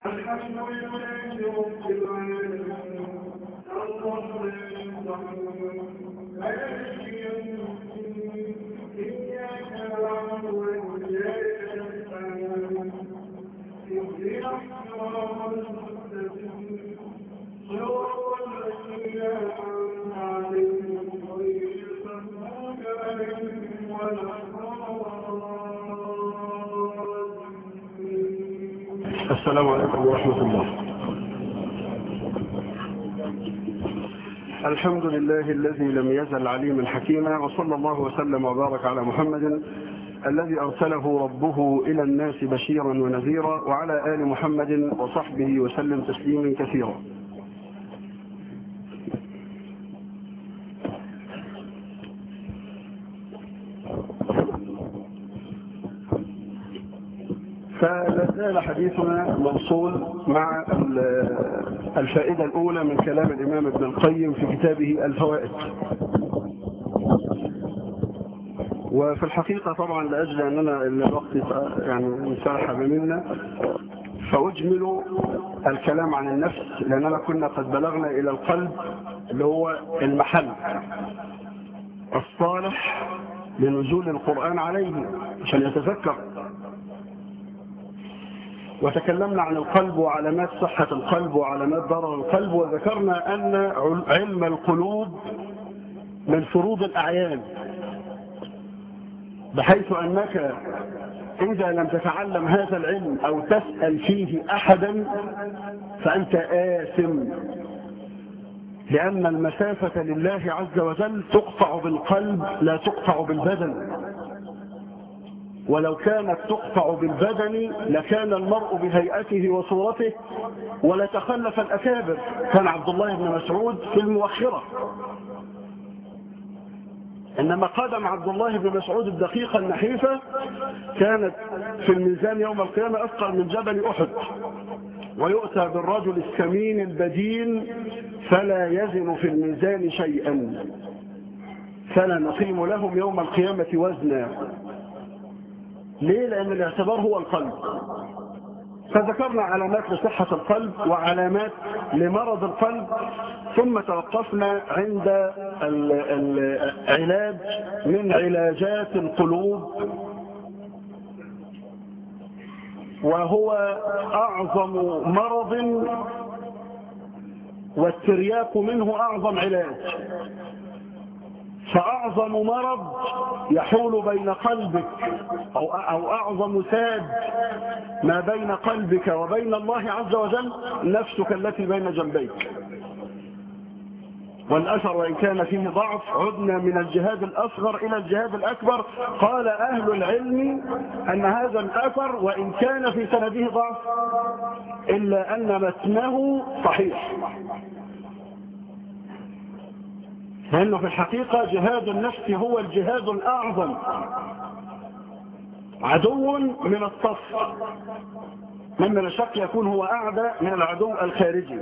الحمد لله رب العالمين الرحمن الرحيم مالك يوم الدين إياك نعبد وإياك نستعين اهدنا الصراط المستقيم صراط الذين أنعمت عليهم غير المغضوب عليهم ولا الضالين السلام عليكم ورحمة الله الحمد لله الذي لم يزل عليما حكيما وصلى الله وسلم وبارك على محمد الذي أرسله ربه إلى الناس بشيرا ونذيرا وعلى آل محمد وصحبه وسلم تسليما كثيرا فلا زال حديثنا موصول مع الفائدة الأولى من كلام الإمام ابن القيم في كتابه الفوائد وفي الحقيقة طبعا لأجل أننا الوقت يعني انسرح منا فأجمل الكلام عن النفس لأننا كنا قد بلغنا إلى القلب اللي هو المحل الصالح لنزول القرآن عليه عشان يتذكر وتكلمنا عن القلب وعلامات صحة القلب وعلامات ضرر القلب وذكرنا أن علم القلوب من فروض الأعيان بحيث أنك إذا لم تتعلم هذا العلم أو تسأل فيه أحدا فأنت آثم لأن المسافة لله عز وجل تقطع بالقلب لا تقطع بالبدن ولو كانت تقطع بالبدن لكان المرء بهيئته وصورته ولتخلف الأكابر كان عبد الله بن مسعود في المؤخرة إنما قدم عبد الله بن مسعود الدقيقة النحيفة كانت في الميزان يوم القيامة أثقل من جبل أحد ويؤتى بالرجل السمين البدين فلا يزن في الميزان شيئا فلا نقيم لهم يوم القيامة وزنا ليه لأن الاعتبار هو القلب فذكرنا علامات لصحة القلب وعلامات لمرض القلب ثم توقفنا عند العلاج من علاجات القلوب وهو أعظم مرض والترياق منه أعظم علاج فأعظم مرض يحول بين قلبك أو, أو أعظم ساد ما بين قلبك وبين الله عز وجل نفسك التي بين جنبيك والأثر وإن كان فيه ضعف عدنا من الجهاد الأصغر إلى الجهاد الأكبر قال أهل العلم أن هذا الأثر وإن كان في سنده ضعف إلا أن متنه صحيح لأنه في الحقيقة جهاد النفس هو الجهاد الأعظم عدو من الصف مما لا شك يكون هو أعدى من العدو الخارجي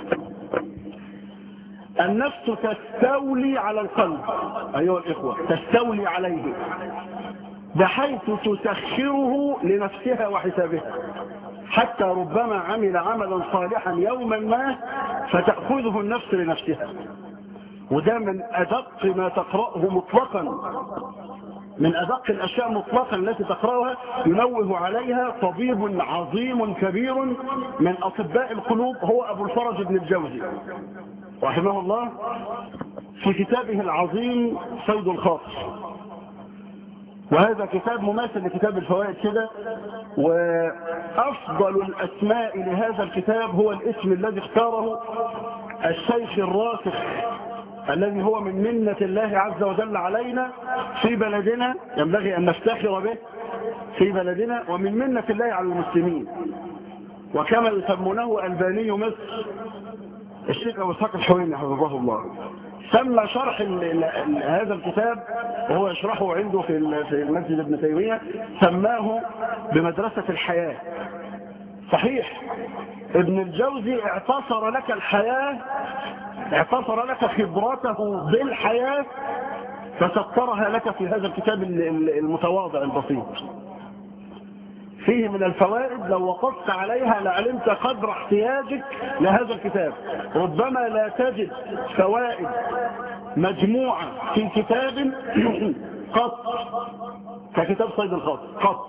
النفس تستولي على القلب أيها الإخوة تستولي عليه بحيث تسخره لنفسها وحسابها حتى ربما عمل عملا صالحا يوما ما فتأخذه النفس لنفسها وده من أدق ما تقرأه مطلقا من أدق الأشياء مطلقا التي تقرأها ينوه عليها طبيب عظيم كبير من أطباء القلوب هو أبو الفرج بن الجوزي رحمه الله في كتابه العظيم صيد الخاطر وهذا كتاب مماثل لكتاب الفوائد كده وأفضل الأسماء لهذا الكتاب هو الاسم الذي اختاره الشيخ الراسخ الذي هو من منة الله عز وجل علينا في بلدنا ينبغي أن نفتخر به في بلدنا ومن منة الله على المسلمين وكما يسمونه ألباني مصر الشيخ أبو اسحاق الحويني حفظه الله سمى شرح ال ال هذا الكتاب وهو يشرحه عنده في في مسجد ابن تيمية سماه بمدرسة الحياة صحيح ابن الجوزي اعتصر لك الحياة اعتصر لك خبرته بالحياة فسطرها لك في هذا الكتاب المتواضع البسيط فيه من الفوائد لو وقفت عليها لعلمت قدر احتياجك لهذا الكتاب ربما لا تجد فوائد مجموعة في كتاب قط ككتاب صيد الخاص قط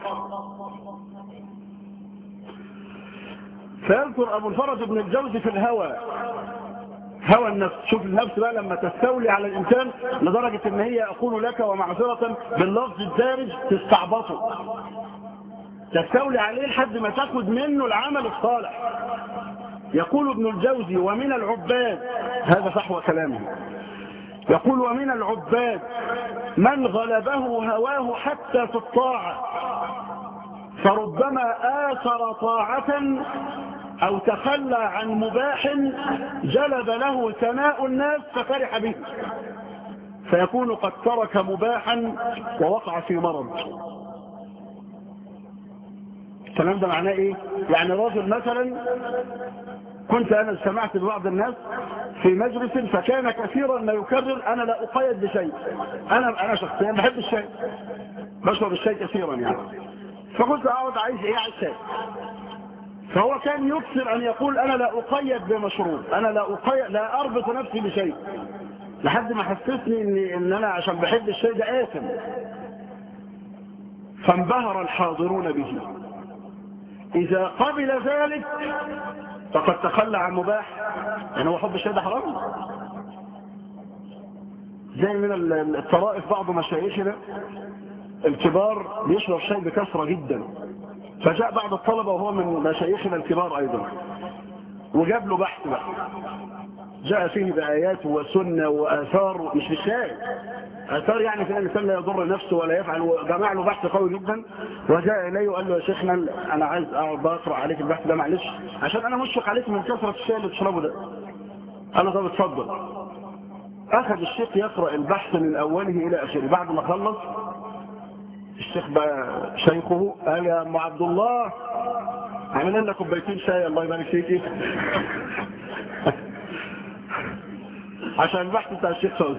فيذكر أبو الفرج بن الجوزي في الهوى هوى النفس شوف النفس بقى لما تستولي على الإنسان لدرجة ان هي أقول لك ومعذرة باللفظ الدارج تستعبطه تستولي عليه لحد ما تاخد منه العمل الصالح يقول ابن الجوزي ومن العباد هذا فحوى كلامه يقول ومن العباد من غلبه هواه حتى في الطاعة فربما آثر طاعة أو تخلى عن مباح جلب له ثناء الناس ففرح به فيكون قد ترك مباحا ووقع في مرض الكلام ده معناه ايه يعني راجل مثلا كنت انا سمعت ببعض الناس في مجلس فكان كثيرا ما يكرر انا لا اقيد بشيء انا انا شخصيا بحب الشيء بشرب الشيء كثيرا يعني فقلت اقعد عايز ايه عايز شيء فهو كان يكثر ان يقول انا لا اقيد بمشروب انا لا اقيد لا اربط نفسي بشيء لحد ما حسسني ان ان انا عشان بحب الشيء ده آثم فانبهر الحاضرون به إذا قبل ذلك فقد تخلى عن مباح يعني هو حب الشيء ده حرام زي من الطرائف بعض مشايخنا الكبار بيشرب شيء بكثرة جدا فجاء بعض الطلبة وهو من مشايخنا الكبار أيضا وجاب له بحث بقى جاء فيه بآيات وسنة وآثار مش بالشاي آثار يعني في الإنسان لا يضر نفسه ولا يفعل جمع له بحث قوي جدا وجاء إليه وقال له يا شيخنا أنا عايز أقعد بقرأ عليك البحث ده معلش عشان أنا مشفق عليك من كثرة الشاي اللي تشربه ده قال له طب اتفضل أخذ الشيخ يقرأ البحث من أوله إلى آخره بعد ما خلص الشيخ بقى شيخه قال يا أم عبد الله عملنا لنا كوبايتين شاي الله يبارك فيك عشان البحث بتاع الشيخ فوزي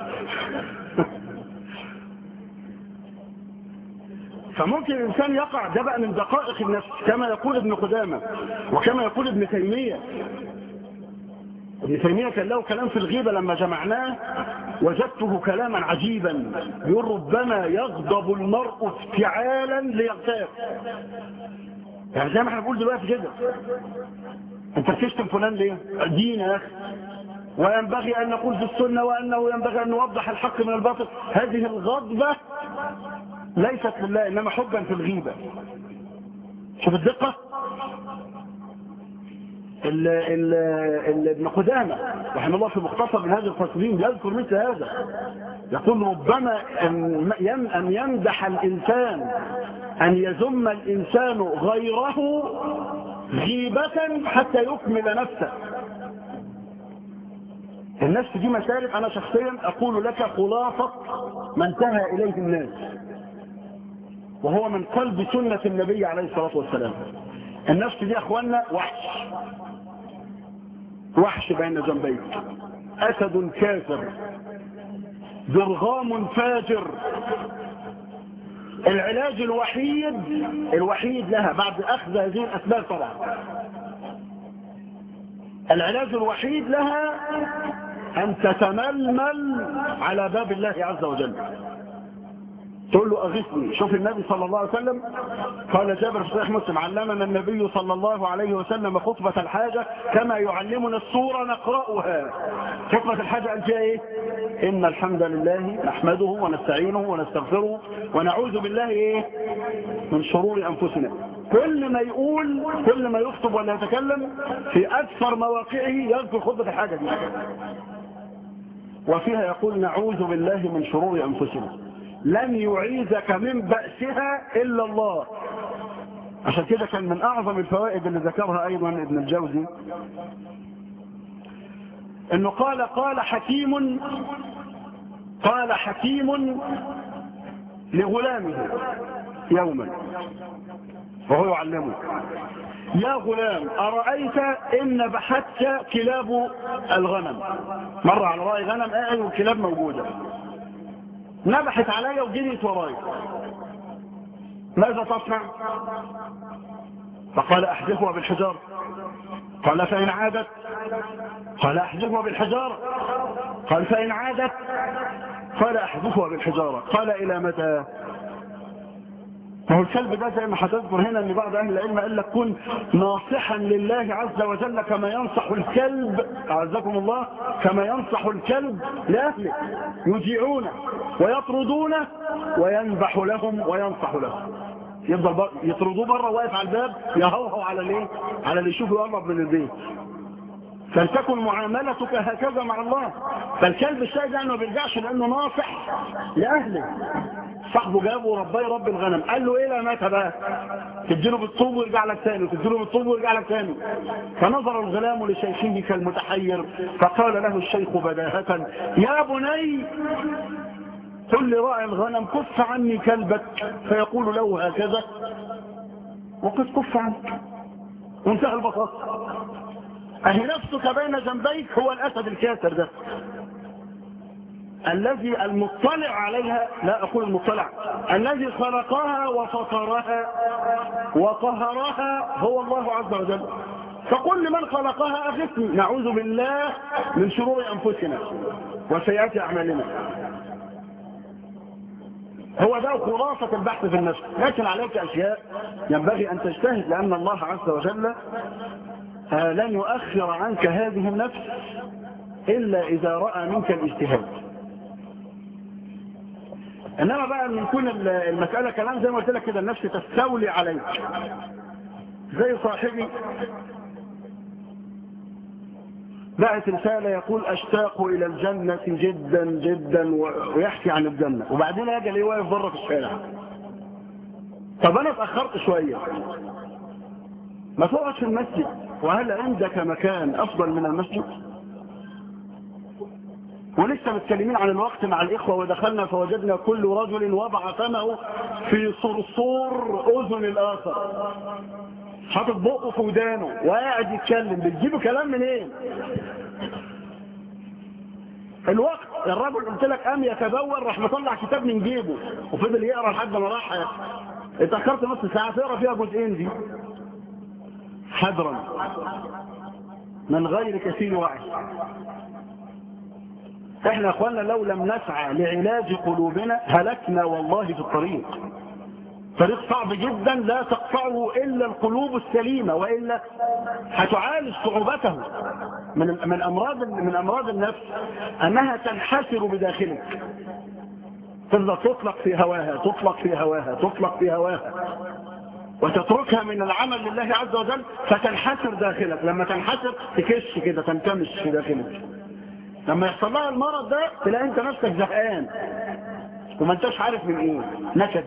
فممكن الإنسان يقع ده بقى من دقائق النفس كما يقول ابن قدامة وكما يقول ابن تيمية ابن تيمية كان له كلام في الغيبة لما جمعناه وجدته كلاما عجيبا يقول ربما يغضب المرء افتعالا ليغتاب يعني زي ما احنا بنقول دلوقتي كده انت بتشتم فلان ليه دين يا اخي وينبغي أن نقول في السنة وأنه ينبغي أن نوضح الحق من الباطل هذه الغضبة ليست لله إنما حبا في الغيبة شوف الدقة ابن قدامة رحمه الله في مختصر من هذه الفصلين يذكر مثل هذا يقول ربما أن يمدح الإنسان أن يذم الإنسان غيره غيبة حتى يكمل نفسه النفس دي مسالك أنا شخصيا أقول لك خلاصة ما انتهى إليه الناس وهو من قلب سنة النبي عليه الصلاة والسلام النفس دي أخوانا وحش وحش بين جنبيك أسد كافر درغام فاجر العلاج الوحيد الوحيد لها بعد أخذ هذه الأسباب طبعا العلاج الوحيد لها أن تتململ على باب الله عز وجل تقول له أغثني شوف النبي صلى الله عليه وسلم قال جابر في صحيح مسلم علمنا النبي صلى الله عليه وسلم خطبة الحاجة كما يعلمنا السورة نقرأها خطبة الحاجة قال فيها ايه إن الحمد لله نحمده ونستعينه ونستغفره ونعوذ بالله ايه من شرور أنفسنا كل ما يقول كل ما يخطب ولا يتكلم في أكثر مواقعه يذكر خطبة الحاجة دي وفيها يقول نعوذ بالله من شرور أنفسنا لن يعيذك من بأسها إلا الله عشان كده كان من أعظم الفوائد اللي ذكرها أيضا ابن الجوزي انه قال قال حكيم قال حكيم لغلامه يوما وهو يعلمه يا غلام أرأيت إن بحثت كلاب الغنم مر على رأي غنم قاعد والكلاب موجودة نبحت عليا وجريت ورايا ماذا تصنع فقال احذفها بالحجارة قال فإن عادت قال احذفها بالحجارة قال فإن عادت قال احذفها بالحجارة قال الى متى ما هو الكلب ده زي ما هتذكر هنا ان بعض اهل العلم قال لك كن ناصحا لله عز وجل كما ينصح الكلب اعزكم الله كما ينصح الكلب لاهله يجيعونه ويطردونه وينبح لهم وينصح لهم يفضل بر... يطردوه بره واقف على الباب يهوهو على الايه على اللي يشوفه يقرب من البيت فلتكن معاملتك هكذا مع الله فالكلب الشاي ده ما بيرجعش لانه ناصح لاهله صاحبه جابه ورباه يربي الغنم قال له ايه لا مات بقى تديله بالطوب ويرجع لك تاني وتديله بالطوب ويرجع لك تاني فنظر الغلام لشيخه كالمتحير فقال له الشيخ بداهة يا بني قل لراعي الغنم كف عني كلبك فيقول له هكذا وقد كف عنك وانتهى البساط اهي نفسك بين جنبيك هو الاسد الكاسر ده الذي المطلع عليها لا أقول المطلع الذي خلقها وفطرها وقهرها هو الله عز وجل فقل لمن خلقها أغثني نعوذ بالله من شرور أنفسنا وسيئات أعمالنا هو ده خلاصة البحث في النفس لكن عليك أشياء ينبغي أن تجتهد لأن الله عز وجل لن يؤخر عنك هذه النفس إلا إذا رأى منك الاجتهاد انما بقى ان يكون المسألة كلام زي ما قلت لك كده النفس تستولي عليك زي صاحبي بعت رسالة يقول اشتاق الى الجنة جدا جدا ويحكي عن الجنة وبعدين اجي ليه واقف بره في الشارع طب انا اتأخرت شوية ما تقعد في المسجد وهل عندك مكان افضل من المسجد ولسه متكلمين عن الوقت مع الإخوة ودخلنا فوجدنا كل رجل وضع فمه في صرصور أذن الآخر حاطط بقه في ودانه وقاعد يتكلم بتجيبوا كلام منين إيه؟ الوقت الرجل قلت لك قام يتبول راح مطلع كتاب من جيبه وفضل يقرا لحد ما راح اتاخرت نص ساعه تقرا فيها جزئين دي حذرا من غير كثير وعي احنا اخوانا لو لم نسعى لعلاج قلوبنا هلكنا والله في الطريق طريق صعب جدا لا تقطعه الا القلوب السليمه والا هتعالج صعوبته من من امراض من امراض النفس انها تنحسر بداخلك تفضل تطلق في هواها تطلق في هواها تطلق في هواها وتتركها من العمل لله عز وجل فتنحسر داخلك لما تنحسر تكش كده تنكمش في داخلك لما يحصل لها المرض ده تلاقي انت نفسك زهقان وما انتش عارف من ايه نكد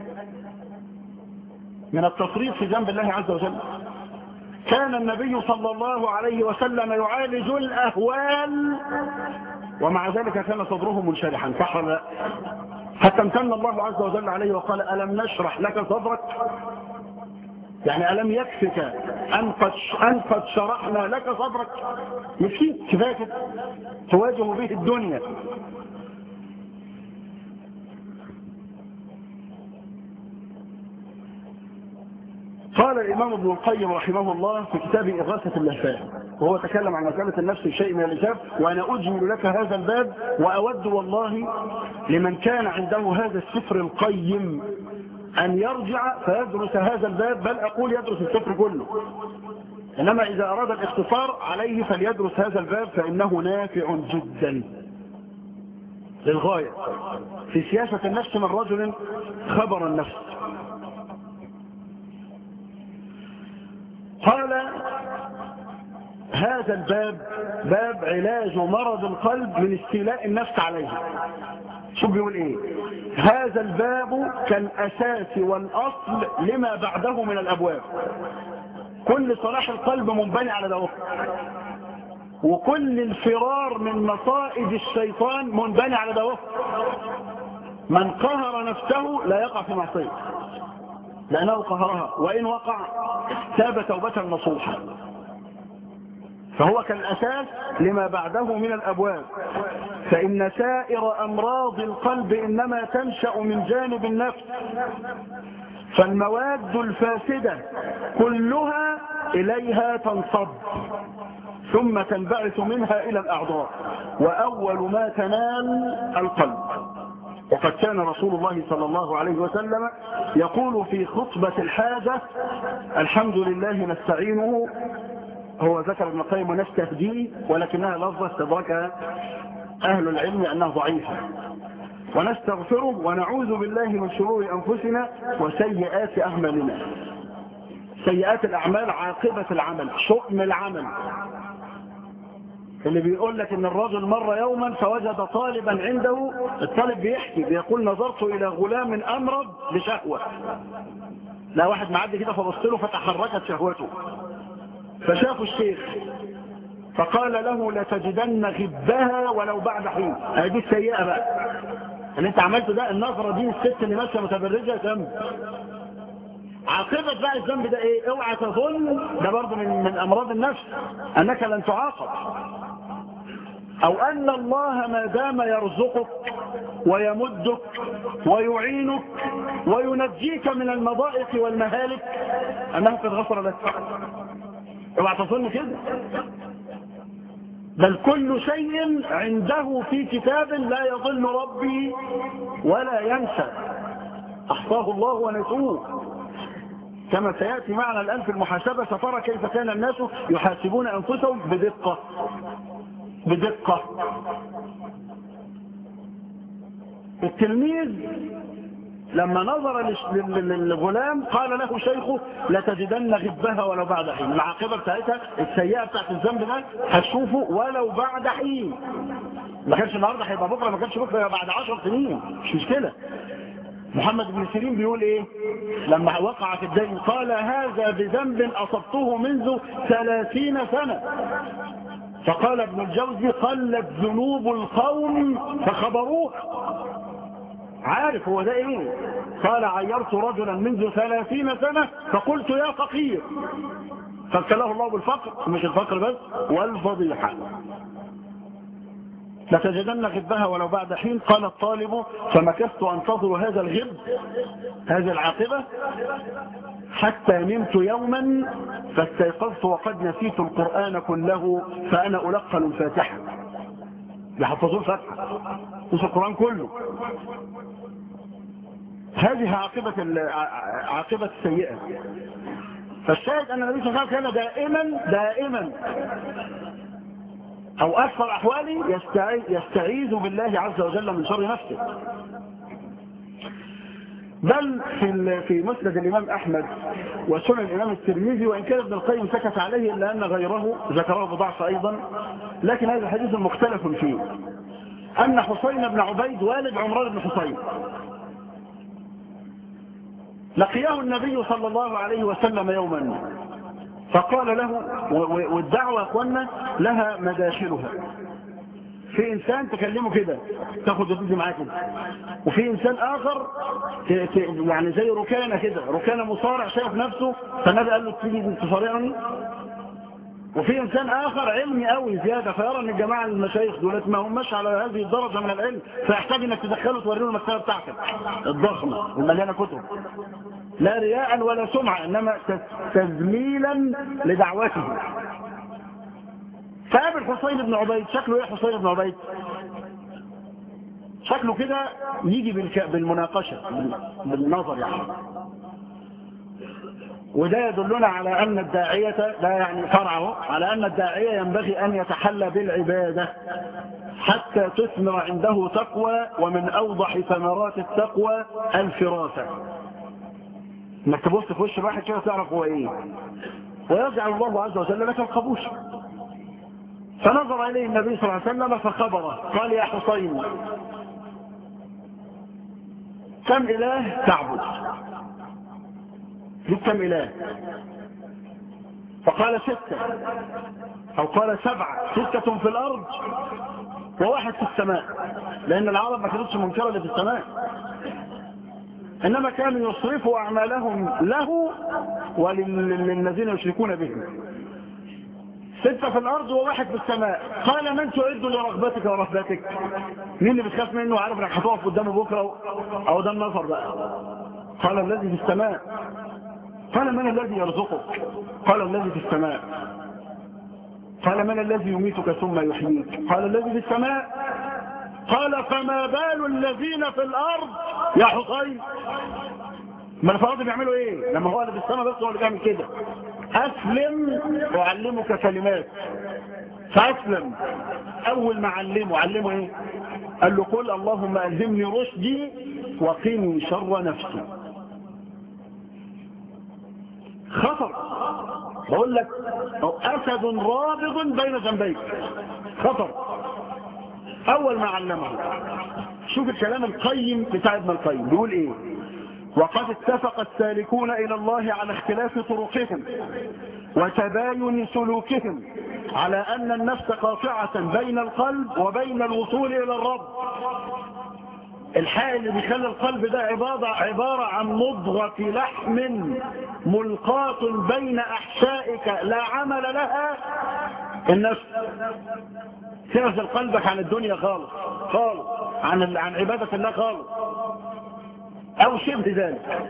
من التفريط في جنب الله عز وجل كان النبي صلى الله عليه وسلم يعالج الاهوال ومع ذلك كان صدره منشرحا صح ولا لا حتى امتن الله عز وجل عليه وقال الم نشرح لك صدرك يعني ألم يكفك أن قد, أن قد شرحنا لك صدرك يكفيك كفاية كده تواجه به الدنيا قال الإمام ابن القيم رحمه الله في كتاب إغاثة اللهفان وهو تكلم عن مسألة النفس شيء من الإجاب وأنا أجمل لك هذا الباب وأود والله لمن كان عنده هذا السفر القيم أن يرجع فيدرس هذا الباب بل أقول يدرس السفر كله إنما إذا أراد الاختصار عليه فليدرس هذا الباب فإنه نافع جدا للغاية في سياسة النفس من رجل خبر النفس قال هذا الباب باب علاج مرض القلب من استيلاء النفس عليه شو بيقول ايه هذا الباب كالاساس والاصل لما بعده من الابواب كل صلاح القلب منبني على ده وكل الفرار من مصائد الشيطان منبني على ده من قهر نفسه لا يقع في معصيه لانه قهرها وان وقع تاب توبه نصوحا فهو كالأساس لما بعده من الأبواب فإن سائر أمراض القلب إنما تنشأ من جانب النفس فالمواد الفاسدة كلها إليها تنصب ثم تنبعث منها إلى الأعضاء وأول ما تنال القلب وقد كان رسول الله صلى الله عليه وسلم يقول في خطبة الحاجة الحمد لله نستعينه هو ذكر ابن القيم ونستهديه ولكنها لفظة استدركها أهل العلم أنها ضعيفة ونستغفره ونعوذ بالله من شرور أنفسنا وسيئات أعمالنا سيئات الأعمال عاقبة العمل شؤم العمل اللي بيقول لك ان الرجل مر يوما فوجد طالبا عنده الطالب بيحكي بيقول نظرت الى غلام امرض بشهوة لا واحد معدي كده فبص له فتحركت شهوته فشافوا الشيخ فقال له لتجدن غبها ولو بعد حين هذه السيئة بقى اللي انت عملته ده النظرة دي الست اللي ماشية متبرجة ذنب عاقبة بقى الذنب ده ايه اوعى تظن ده برضه من, من امراض النفس انك لن تعاقب او ان الله ما دام يرزقك ويمدك ويعينك وينجيك من المضائق والمهالك انه قد غفر لك اوعى تظن كده بل كل شيء عنده في كتاب لا يضل ربي ولا ينسى احصاه الله ونسوه كما سيأتي معنا الآن في المحاسبة سترى كيف كان الناس يحاسبون أنفسهم بدقة بدقة التلميذ لما نظر للغلام قال له شيخه لتجدن غبها ولو بعد حين العاقبة بتاعتها السيئة بتاعت الذنب ده هتشوفه ولو بعد حين ما كانش النهارده هيبقى بكره ما كانش بكره بعد 10 سنين مش مشكله محمد بن سيرين بيقول ايه لما وقع في الدين قال هذا بذنب اصبته منذ ثلاثين سنة فقال ابن الجوزي قلت ذنوب القوم فخبروه عارف هو ده ايه قال عيرت رجلا منذ ثلاثين سنة فقلت يا فقير فابتلاه الله بالفقر مش الفقر بس والفضيحة لتجدن غبها ولو بعد حين قال الطالب فمكثت أنتظر هذا الغب هذه العاقبة حتى نمت يوما فاستيقظت وقد نسيت القرآن كله فأنا ألقن الفاتحة يحفظون فتحة نسي القرآن كله هذه عاقبة عاقبة السيئة فالشاهد أن النبي صلى الله عليه وسلم كان دائما دائما أو أكثر أحواله يستعيذ بالله عز وجل من شر نفسه بل في في مسند الإمام أحمد وسنن الإمام الترمذي وإن كان ابن القيم سكت عليه إلا أن غيره ذكره بضعف أيضا لكن هذا حديث مختلف فيه أن حسين بن عبيد والد عمران بن حسين لقياه النبي صلى الله عليه وسلم يوما فقال له والدعوة يا اخوانا لها مداخلها في انسان تكلمه كده تاخد وتدي معاه كده وفي انسان اخر يعني زي ركانه كده ركانه مصارع شايف نفسه فالنبي قال له تيجي تصارعني وفي انسان اخر علمي قوي زياده فيرى ان الجماعه المشايخ دولت ما هماش على هذه الدرجه من العلم فيحتاج انك تدخله توريه المكتبه بتاعتك الضخمه المليانه كتب لا رياء ولا سمعة إنما تذليلا لدعوته فقابل حسين بن عبيد شكله ايه حسين بن عبيد شكله كده يجي بالمناقشة بالنظر يعني وده يدلنا على أن الداعية ده يعني فرعه على أن الداعية ينبغي أن يتحلى بالعبادة حتى تثمر عنده تقوى ومن أوضح ثمرات التقوى الفراسة انك تبص في وش الواحد كده تعرف هو ايه ويجعل الله عز وجل لك القبوش فنظر اليه النبي صلى الله عليه وسلم فخبره قال يا حسين كم اله تعبد لك كم اله فقال ستة او قال سبعة ستة في الارض وواحد في السماء لان العرب ما كانتش منكرة اللي في السماء إنما كانوا يصرفوا أعمالهم له وللذين يشركون به ستة في الأرض وواحد في السماء قال من تعد لرغبتك ورهبتك مين اللي بتخاف منه وعارف انك هتقف قدامه بكرة أو ده النظر بقى قال الذي في السماء قال من الذي يرزقك قال الذي في السماء قال من الذي يميتك ثم يحييك قال الذي في السماء قال فما بال الذين في الارض يا حصين ما الفراد بيعملوا ايه لما هو اللي في السماء بس هو اللي بيعمل كده اسلم اعلمك كلمات فاسلم اول ما علمه علمه ايه قال له قل اللهم الهمني رشدي وقني شر نفسي خطر بقول لك اسد رابض بين جنبيك خطر اول ما علمه شوف الكلام القيم بتاع ابن القيم بيقول ايه وقد اتفق السالكون الى الله على اختلاف طرقهم وتباين سلوكهم على ان النفس قاطعة بين القلب وبين الوصول الى الرب الحال اللي بيخلي القلب ده عبارة, عبارة عن مضغة لحم ملقاة بين أحشائك لا عمل لها النفس تنزل قلبك عن الدنيا خالص خالص عن عن عبادة الله خالص أو شبه ذلك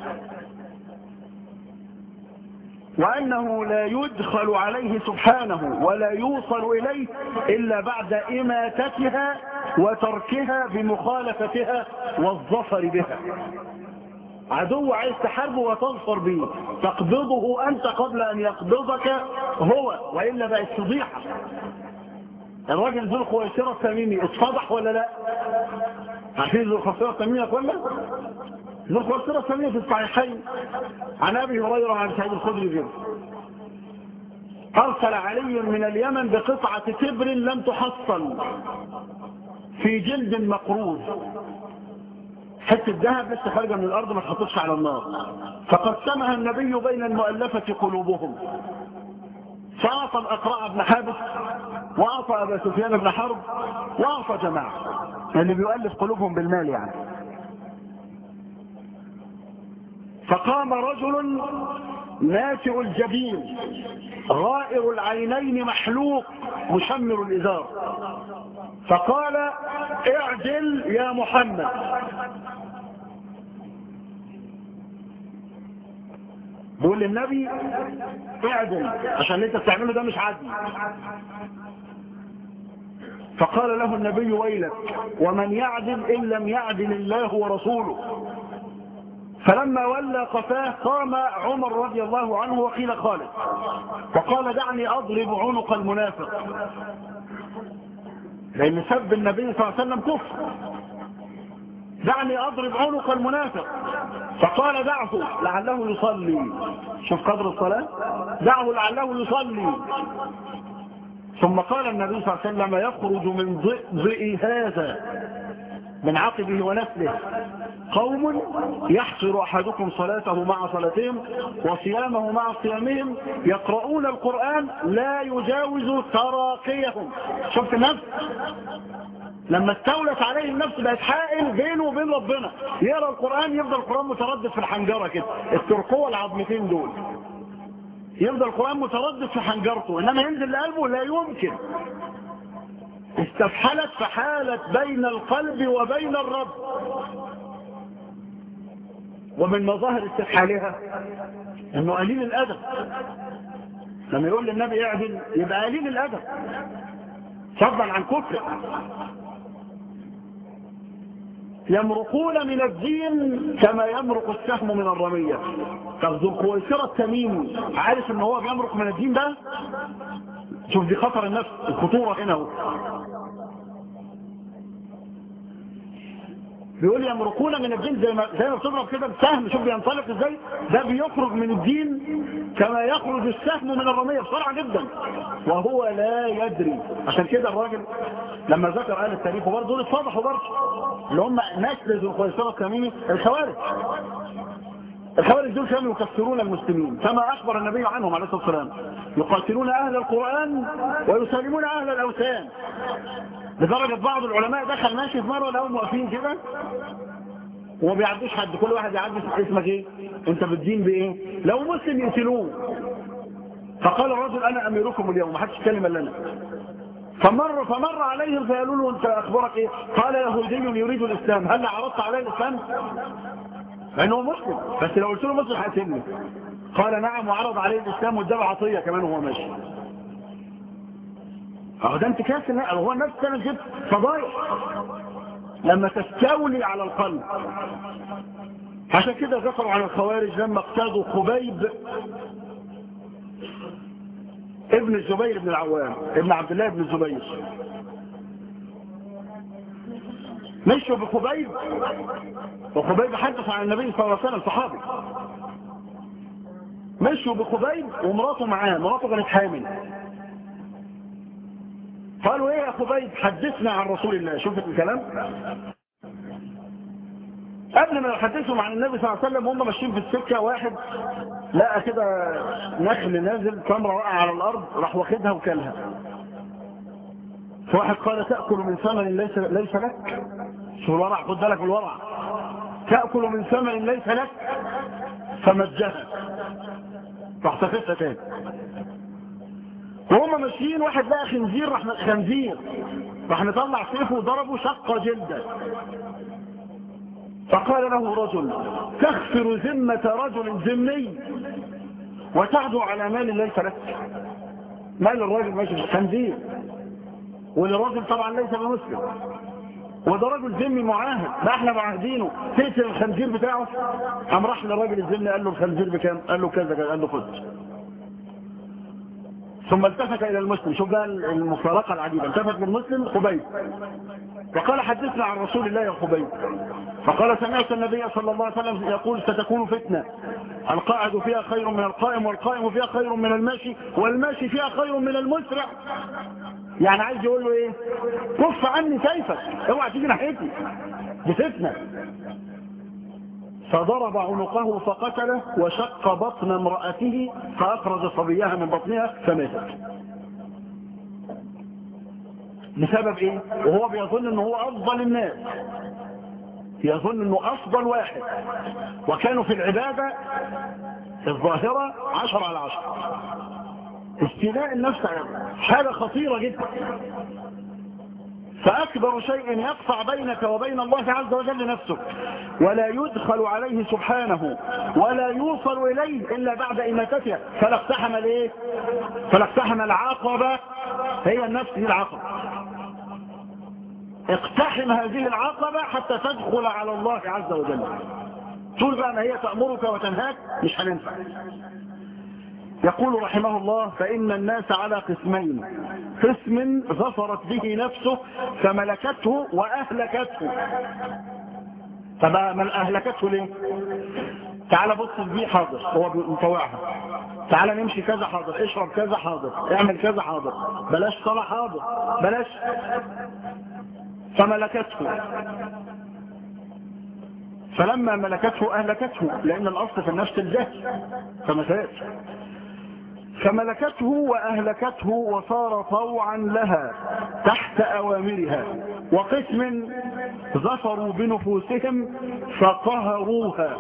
وأنه لا يدخل عليه سبحانه ولا يوصل إليه إلا بعد إماتتها وتركها بمخالفتها والظفر بها عدو عايز تحاربه وتظفر به تقبضه أنت قبل أن يقبضك هو وإلا بقت فضيحة الراجل ذو الخويسرة التميمي اتفضح ولا لا عارفين ذو الخويسرة التميمي ولا ذو الخويسرة التميمي في الصحيحين عن أبي هريرة عن سعيد الخدري جدا أرسل علي من اليمن بقطعة كبر لم تحصل في جلد مقروض حتة ذهب لسه خارجة من الأرض ما تحطش على النار فقسمها النبي بين المؤلفة قلوبهم فأعطى الأقرع بن حابس وأعطى أبا سفيان بن حرب وأعطى جماعة اللي بيؤلف قلوبهم بالمال يعني فقام رجل ناتئ الجبين غائر العينين محلوق مشمر الإزار فقال اعدل يا محمد بقول للنبي اعدل عشان اللي انت بتعمله ده مش عدل فقال له النبي ويلك ومن يعدل ان لم يعدل الله ورسوله فلما ولى قفاه قام عمر رضي الله عنه وقيل خالد فقال دعني اضرب عنق المنافق لان سب النبي صلى الله عليه وسلم كفر دعني اضرب عنق المنافق فقال دعه لعله يصلي شوف قدر الصلاة دعه لعله يصلي ثم قال النبي صلى الله عليه وسلم يخرج من ضئ هذا من عقبه ونسله قوم يحصر أحدكم صلاته مع صلاتهم وصيامه مع صيامهم يقرؤون القرآن لا يجاوز تراقيهم شفت النفس لما استولت عليه النفس بقت حائل بينه وبين ربنا يقرا القرآن يفضل القرآن متردد في الحنجرة كده الترقوة العظمتين دول يفضل القرآن متردد في حنجرته إنما ينزل لقلبه لا يمكن استفحلت فحالت بين القلب وبين الرب ومن مظاهر استفحالها انه قليل الادب لما يقول للنبي اعدل يبقى قليل الادب فضلا عن كفر يمرقون من الدين كما يمرق السهم من الرمية طب ذو الخويسرة التميمي عارف ان هو بيمرق من الدين ده شوف دي خطر النفس الخطورة هنا هو بيقول يمرقون من الدين زي ما زي ما بتضرب كده بسهم شوف بينطلق ازاي ده بيخرج من الدين كما يخرج السهم من الرمية بسرعة جدا وهو لا يدري عشان كده الراجل لما ذكر اهل التاريخ وبرضه دول اتفضحوا برضه اللي هم نسل ذو الخيسرة التميمي الخوارج الخوارج دول كانوا يكفرون المسلمين كما اخبر النبي عنهم عليه الصلاه والسلام يقاتلون اهل القران ويسالمون اهل الاوثان لدرجه بعض العلماء دخل ماشي في مره لهم واقفين كده وما بيعدوش حد كل واحد يعدي اسمك ايه انت بالدين بايه لو مسلم يقتلوه فقال الرجل انا اميركم اليوم ما حدش يتكلم الا انا فمر فمر عليهم فقالوا له انت اخبارك ايه قال يهودي يريد الاسلام هل عرضت عليه الاسلام لانه مسلم بس لو قلت له مسلم هيقتلني قال نعم وعرض عليه الاسلام واداله عطيه كمان وهو ماشي اهو ده انتكاس هو نفس انا جبت فضايح لما تستولي على القلب عشان كده ذكروا عن الخوارج لما اقتادوا خبيب ابن الزبير بن العوام ابن عبد الله بن الزبير مشوا بخبيب وخبيب حدث عن النبي صلى الله عليه وسلم صحابي مشوا بخبيب ومراته معاه مراته كانت حامل قالوا ايه يا خبيب حدثنا عن رسول الله شوف الكلام قبل ما يحدثهم عن النبي صلى الله عليه وسلم هم ماشيين في السكه واحد لقى كده نخل نازل تمره وقع على الارض راح واخدها وكلها فواحد قال تاكل من ثمن ليس ليس لك شو الورع خد بالك بالورع تاكل من ثمن ليس لك فمجها راح تفسها تاني وهم ماشيين واحد لقى خنزير راح خنزير راح نطلع سيفه وضربه شق جلده فقال له رجل تغفر ذمة رجل ذمي وتعدو على مال ليس لك مال الراجل ماشي خنزير والراجل طبعا ليس بمسلم وده راجل ذمي معاهد ما احنا معاهدينه تقتل الخنزير بتاعه قام راح للراجل الذمي قال له الخنزير بكام قال له كذا قال له خد ثم التفت الى المسلم شوف بقى المفارقه العجيبه التفت للمسلم خبيب وقال حدثنا عن رسول الله يا خبيب فقال سمعت النبي صلى الله عليه وسلم يقول ستكون فتنه القاعد فيها خير من القائم والقائم فيها خير من الماشي والماشي فيها خير من المسرع يعني عايز يقول له ايه كف عني سيفك اوعى تيجي ناحيتي دي فتنه فضرب عنقه فقتله وشق بطن امرأته فأخرج صبيها من بطنها فماتت بسبب ايه وهو بيظن انه هو افضل الناس يظن انه افضل واحد وكانوا في العبادة الظاهرة عشر على عشر استيلاء النفس حاجة خطيرة جدا فأكبر شيء يقطع بينك وبين الله عز وجل نفسك ولا يدخل عليه سبحانه ولا يوصل إليه إلا بعد إماتته فلا اقتحم الايه فلا اقتحم العقبة هي النفس دي العقبة اقتحم هذه العقبة حتى تدخل على الله عز وجل طول بقى ما هي تأمرك وتنهاك مش هننفع يقول رحمه الله فإن الناس على قسمين قسم ظفرت به نفسه فملكته وأهلكته فبقى من أهلكته ليه تعال بص دي حاضر هو مطوعها تعال نمشي كذا حاضر اشرب كذا حاضر اعمل كذا حاضر بلاش صلاة حاضر بلاش فملكته فلما ملكته أهلكته لأن الأصل في النفس الجهل كما سيأتي فملكته وأهلكته وصار طوعا لها تحت أوامرها وقسم ظفروا بنفوسهم فقهروها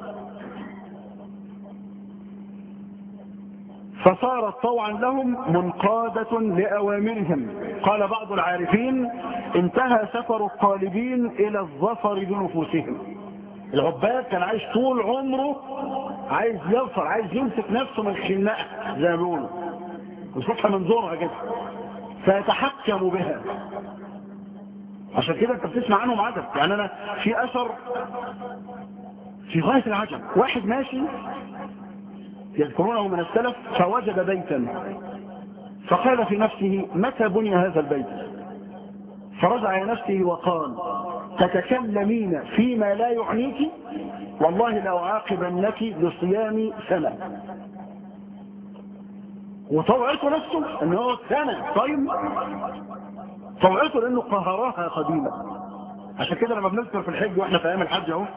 فصارت طوعا لهم منقادة لأوامرهم قال بعض العارفين انتهى سفر الطالبين إلى الظفر بنفوسهم العباد كان عايش طول عمره عايز يظفر عايز يمسك نفسه من خناقه زي ما بيقولوا ويشوفها منظورها كده فيتحكم بها عشان كده انت بتسمع عنهم عجب يعني انا في اثر في غايه العجب واحد ماشي يذكرونه من السلف فوجد بيتا فقال في نفسه متى بني هذا البيت فرجع الى نفسه وقال تتكلمين فيما لا يعنيك والله لأعاقبنك بصيام سنة وطوعته نفسه ان هو سنة طيب طوعته لانه قهرها قديما عشان كده لما بنذكر في الحج واحنا في ايام الحج اهو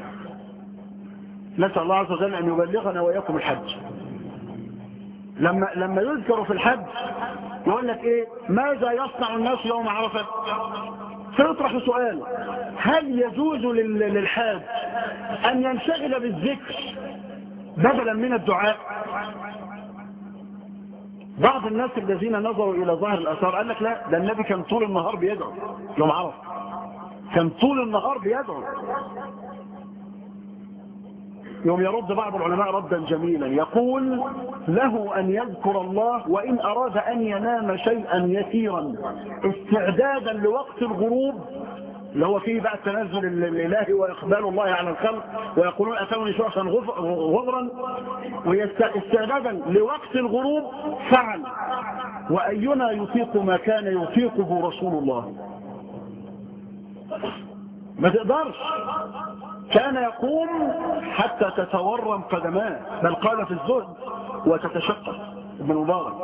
نسأل الله عز وجل ان يبلغنا واياكم الحج لما لما يذكر في الحج يقول لك ايه ماذا يصنع الناس يوم عرفه فيطرح سؤال هل يجوز للحاج أن ينشغل بالذكر بدلا من الدعاء بعض الناس الذين نظروا إلى ظاهر الأثار قال لك لا ده النبي كان طول النهار بيدعو يوم عرف كان طول النهار بيدعو يوم يرد بعض العلماء ردا جميلا يقول له أن يذكر الله وإن أراد أن ينام شيئا يسيرا استعدادا لوقت الغروب اللي هو فيه بقى التنزل الالهي واقبال الله على الخلق ويقولون اتوني شخصا غفرا واستعدادا لوقت الغروب فعل واينا يطيق ما كان يطيقه رسول الله ما تقدرش كان يقوم حتى تتورم قدماه بل قال في الزهد وتتشقق ابن مبارك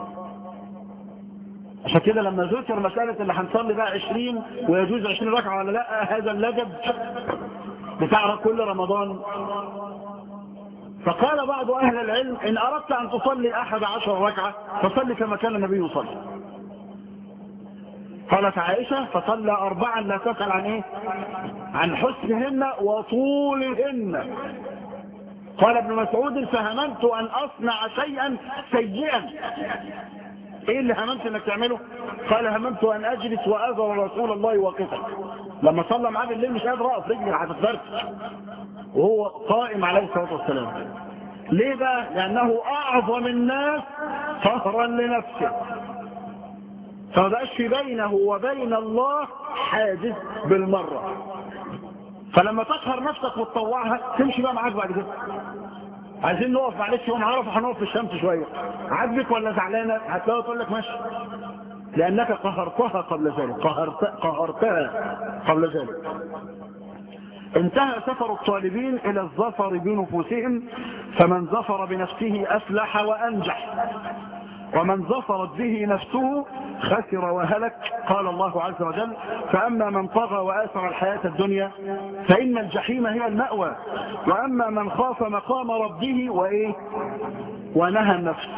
عشان كده لما ذكر مسألة اللي هنصلي بقى 20 ويجوز 20 ركعة ولا لا هذا اللجب بتاع كل رمضان فقال بعض أهل العلم إن أردت أن تصلي أحد عشر ركعة فصلي كما كان النبي يصلي قالت عائشة فصلى أربعا لا تسأل عن إيه عن حسنهن وطولهن قال ابن مسعود فهممت أن أصنع شيئا سيئا ايه اللي هممت انك تعمله قال هممت ان اجلس واذر رسول الله واقفا لما صلى معاه بالليل مش قادر اقف رجلي هتتفرج وهو قائم عليه الصلاه والسلام ليه بقى لانه اعظم الناس قهرا لنفسه فما بقاش في بينه وبين الله حاجز بالمره فلما تقهر نفسك وتطوعها تمشي بقى معاك بعد كده عايزين نقف معلش يوم عرفه هنقف في الشمس شويه عاجبك ولا زعلانه هتلاقيها تقول لك ماشي لانك قهرتها قبل ذلك قهرت قهرتها قبل ذلك انتهى سفر الطالبين الى الظفر بنفوسهم فمن ظفر بنفسه افلح وانجح ومن ظفرت به نفسه خسر وهلك قال الله عز وجل فأما من طغى وآثر الحياة الدنيا فإن الجحيم هي المأوى وأما من خاف مقام ربه وإيه ونهى النفس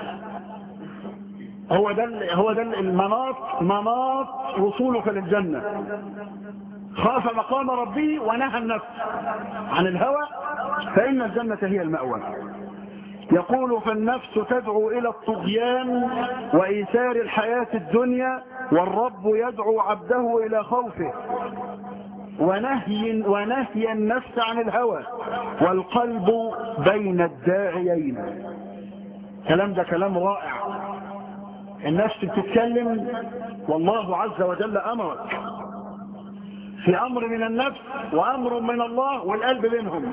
هو ده هو ده المناط مناط وصولك للجنة خاف مقام ربه ونهى النفس عن الهوى فإن الجنة هي المأوى يقول فالنفس تدعو إلى الطغيان وإيثار الحياة الدنيا والرب يدعو عبده إلى خوفه ونهي, ونهي النفس عن الهوى والقلب بين الداعيين كلام ده كلام رائع النفس بتتكلم والله عز وجل أمرك في أمر من النفس وأمر من الله والقلب بينهم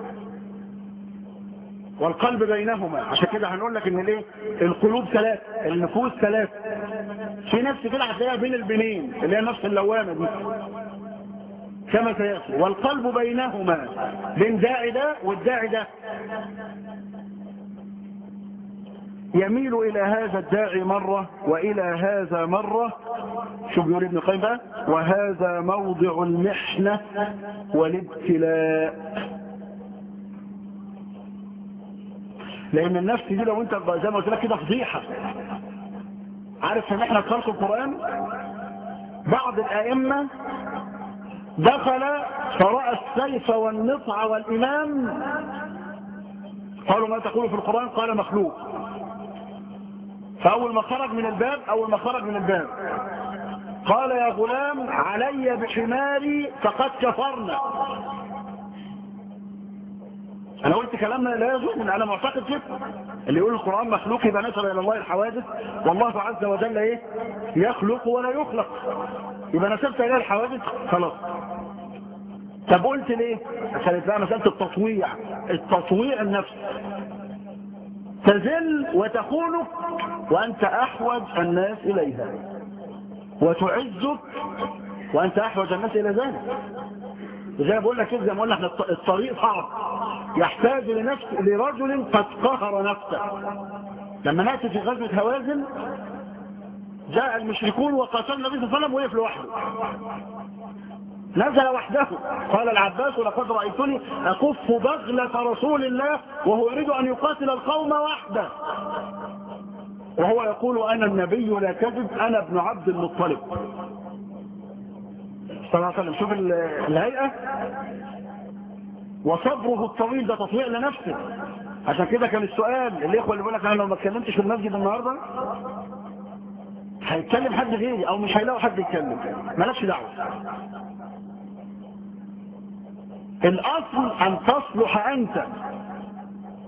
والقلب بينهما عشان كده هنقول لك ان الايه القلوب ثلاث النفوس ثلاث في نفس كده هتلاقيها بين البنين اللي هي نفس اللوامه دي كما سياتي والقلب بينهما بين داعي ده والداعي ده يميل الى هذا الداعي مرة والى هذا مرة شو بيقول ابن القيم بقى وهذا موضع المحنة والابتلاء لان النفس دي لو انت زي ما قلت لك كده فضيحه عارف ان احنا خلق القران بعض الائمه دخل فراى السيف والنطع والامام قالوا ما تقول في القران قال مخلوق فاول ما خرج من الباب اول ما خرج من الباب قال يا غلام علي بحماري فقد كفرنا انا قلت كلام لا يجوز انا معتقد كده اللي يقول القران مخلوق يبقى نسب الى الله الحوادث والله عز وجل ايه يخلق ولا يخلق يبقى نسبت الى الحوادث خلاص طب قلت ليه كانت بقى مساله التطويع التطويع النفس تذل وتخونك وانت احوج الناس اليها وتعزك وانت احوج الناس الى ذلك زي ما بقول لك كده زي ما بقول لك الطريق صعب يحتاج لنفس لرجل قد قهر نفسه لما ناتي في غزوه هوازن جاء المشركون وقاتل النبي صلى الله عليه وسلم وقف لوحده نزل وحده قال العباس لقد رايتني اكف بغله رسول الله وهو يريد ان يقاتل القوم وحده وهو يقول انا النبي لا كذب انا ابن عبد المطلب صلى الله عليه وسلم شوف الهيئة وصبره الطويل ده تطويع لنفسه عشان كده كان السؤال الاخوه اللي بيقول لك انا لو ما اتكلمتش في المسجد النهارده هيتكلم حد غيري او مش هيلاقوا حد يتكلم مالكش دعوه الاصل ان تصلح انت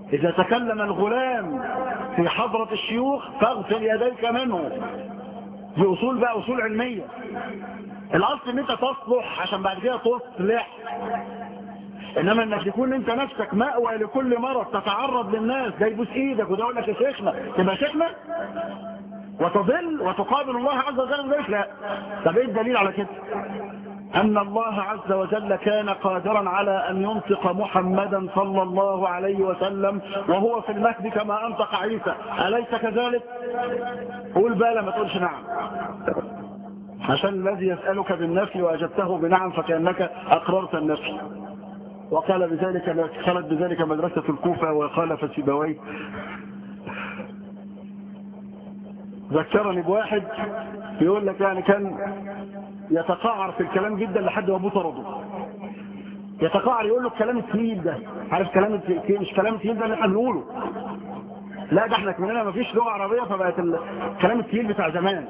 إذا تكلم الغلام في حضرة الشيوخ فاغسل يديك منه دي أصول بقى أصول علمية الأصل إن أنت تصلح عشان بعد كده تصلح إنما إنك تكون أنت نفسك مأوى لكل مرض تتعرض للناس ده يبوس إيدك وده يقول لك يا شيخنا تبقى شيخنا وتضل وتقابل الله عز وجل ذلك لا طب ايه الدليل على كده ان الله عز وجل كان قادرا على ان ينطق محمدا صلى الله عليه وسلم وهو في المهد كما انطق عيسى اليس كذلك قول بقى ما تقولش نعم عشان الذي يسألك بالنفي وأجبته بنعم فكأنك أقررت النفي وقال بذلك خلت بذلك مدرسة الكوفة وقال فسيبويه ذكرني بواحد يقول لك يعني كان يتقاعر في الكلام جدا لحد ما ابوه طرده يتقاعر يقول له الكلام الثقيل ده عارف كلام الثقيل مش كلام الثقيل ده اللي احنا بنقوله لا ده احنا كمننا ما فيش لغه عربيه فبقت الكلام الثقيل بتاع زمان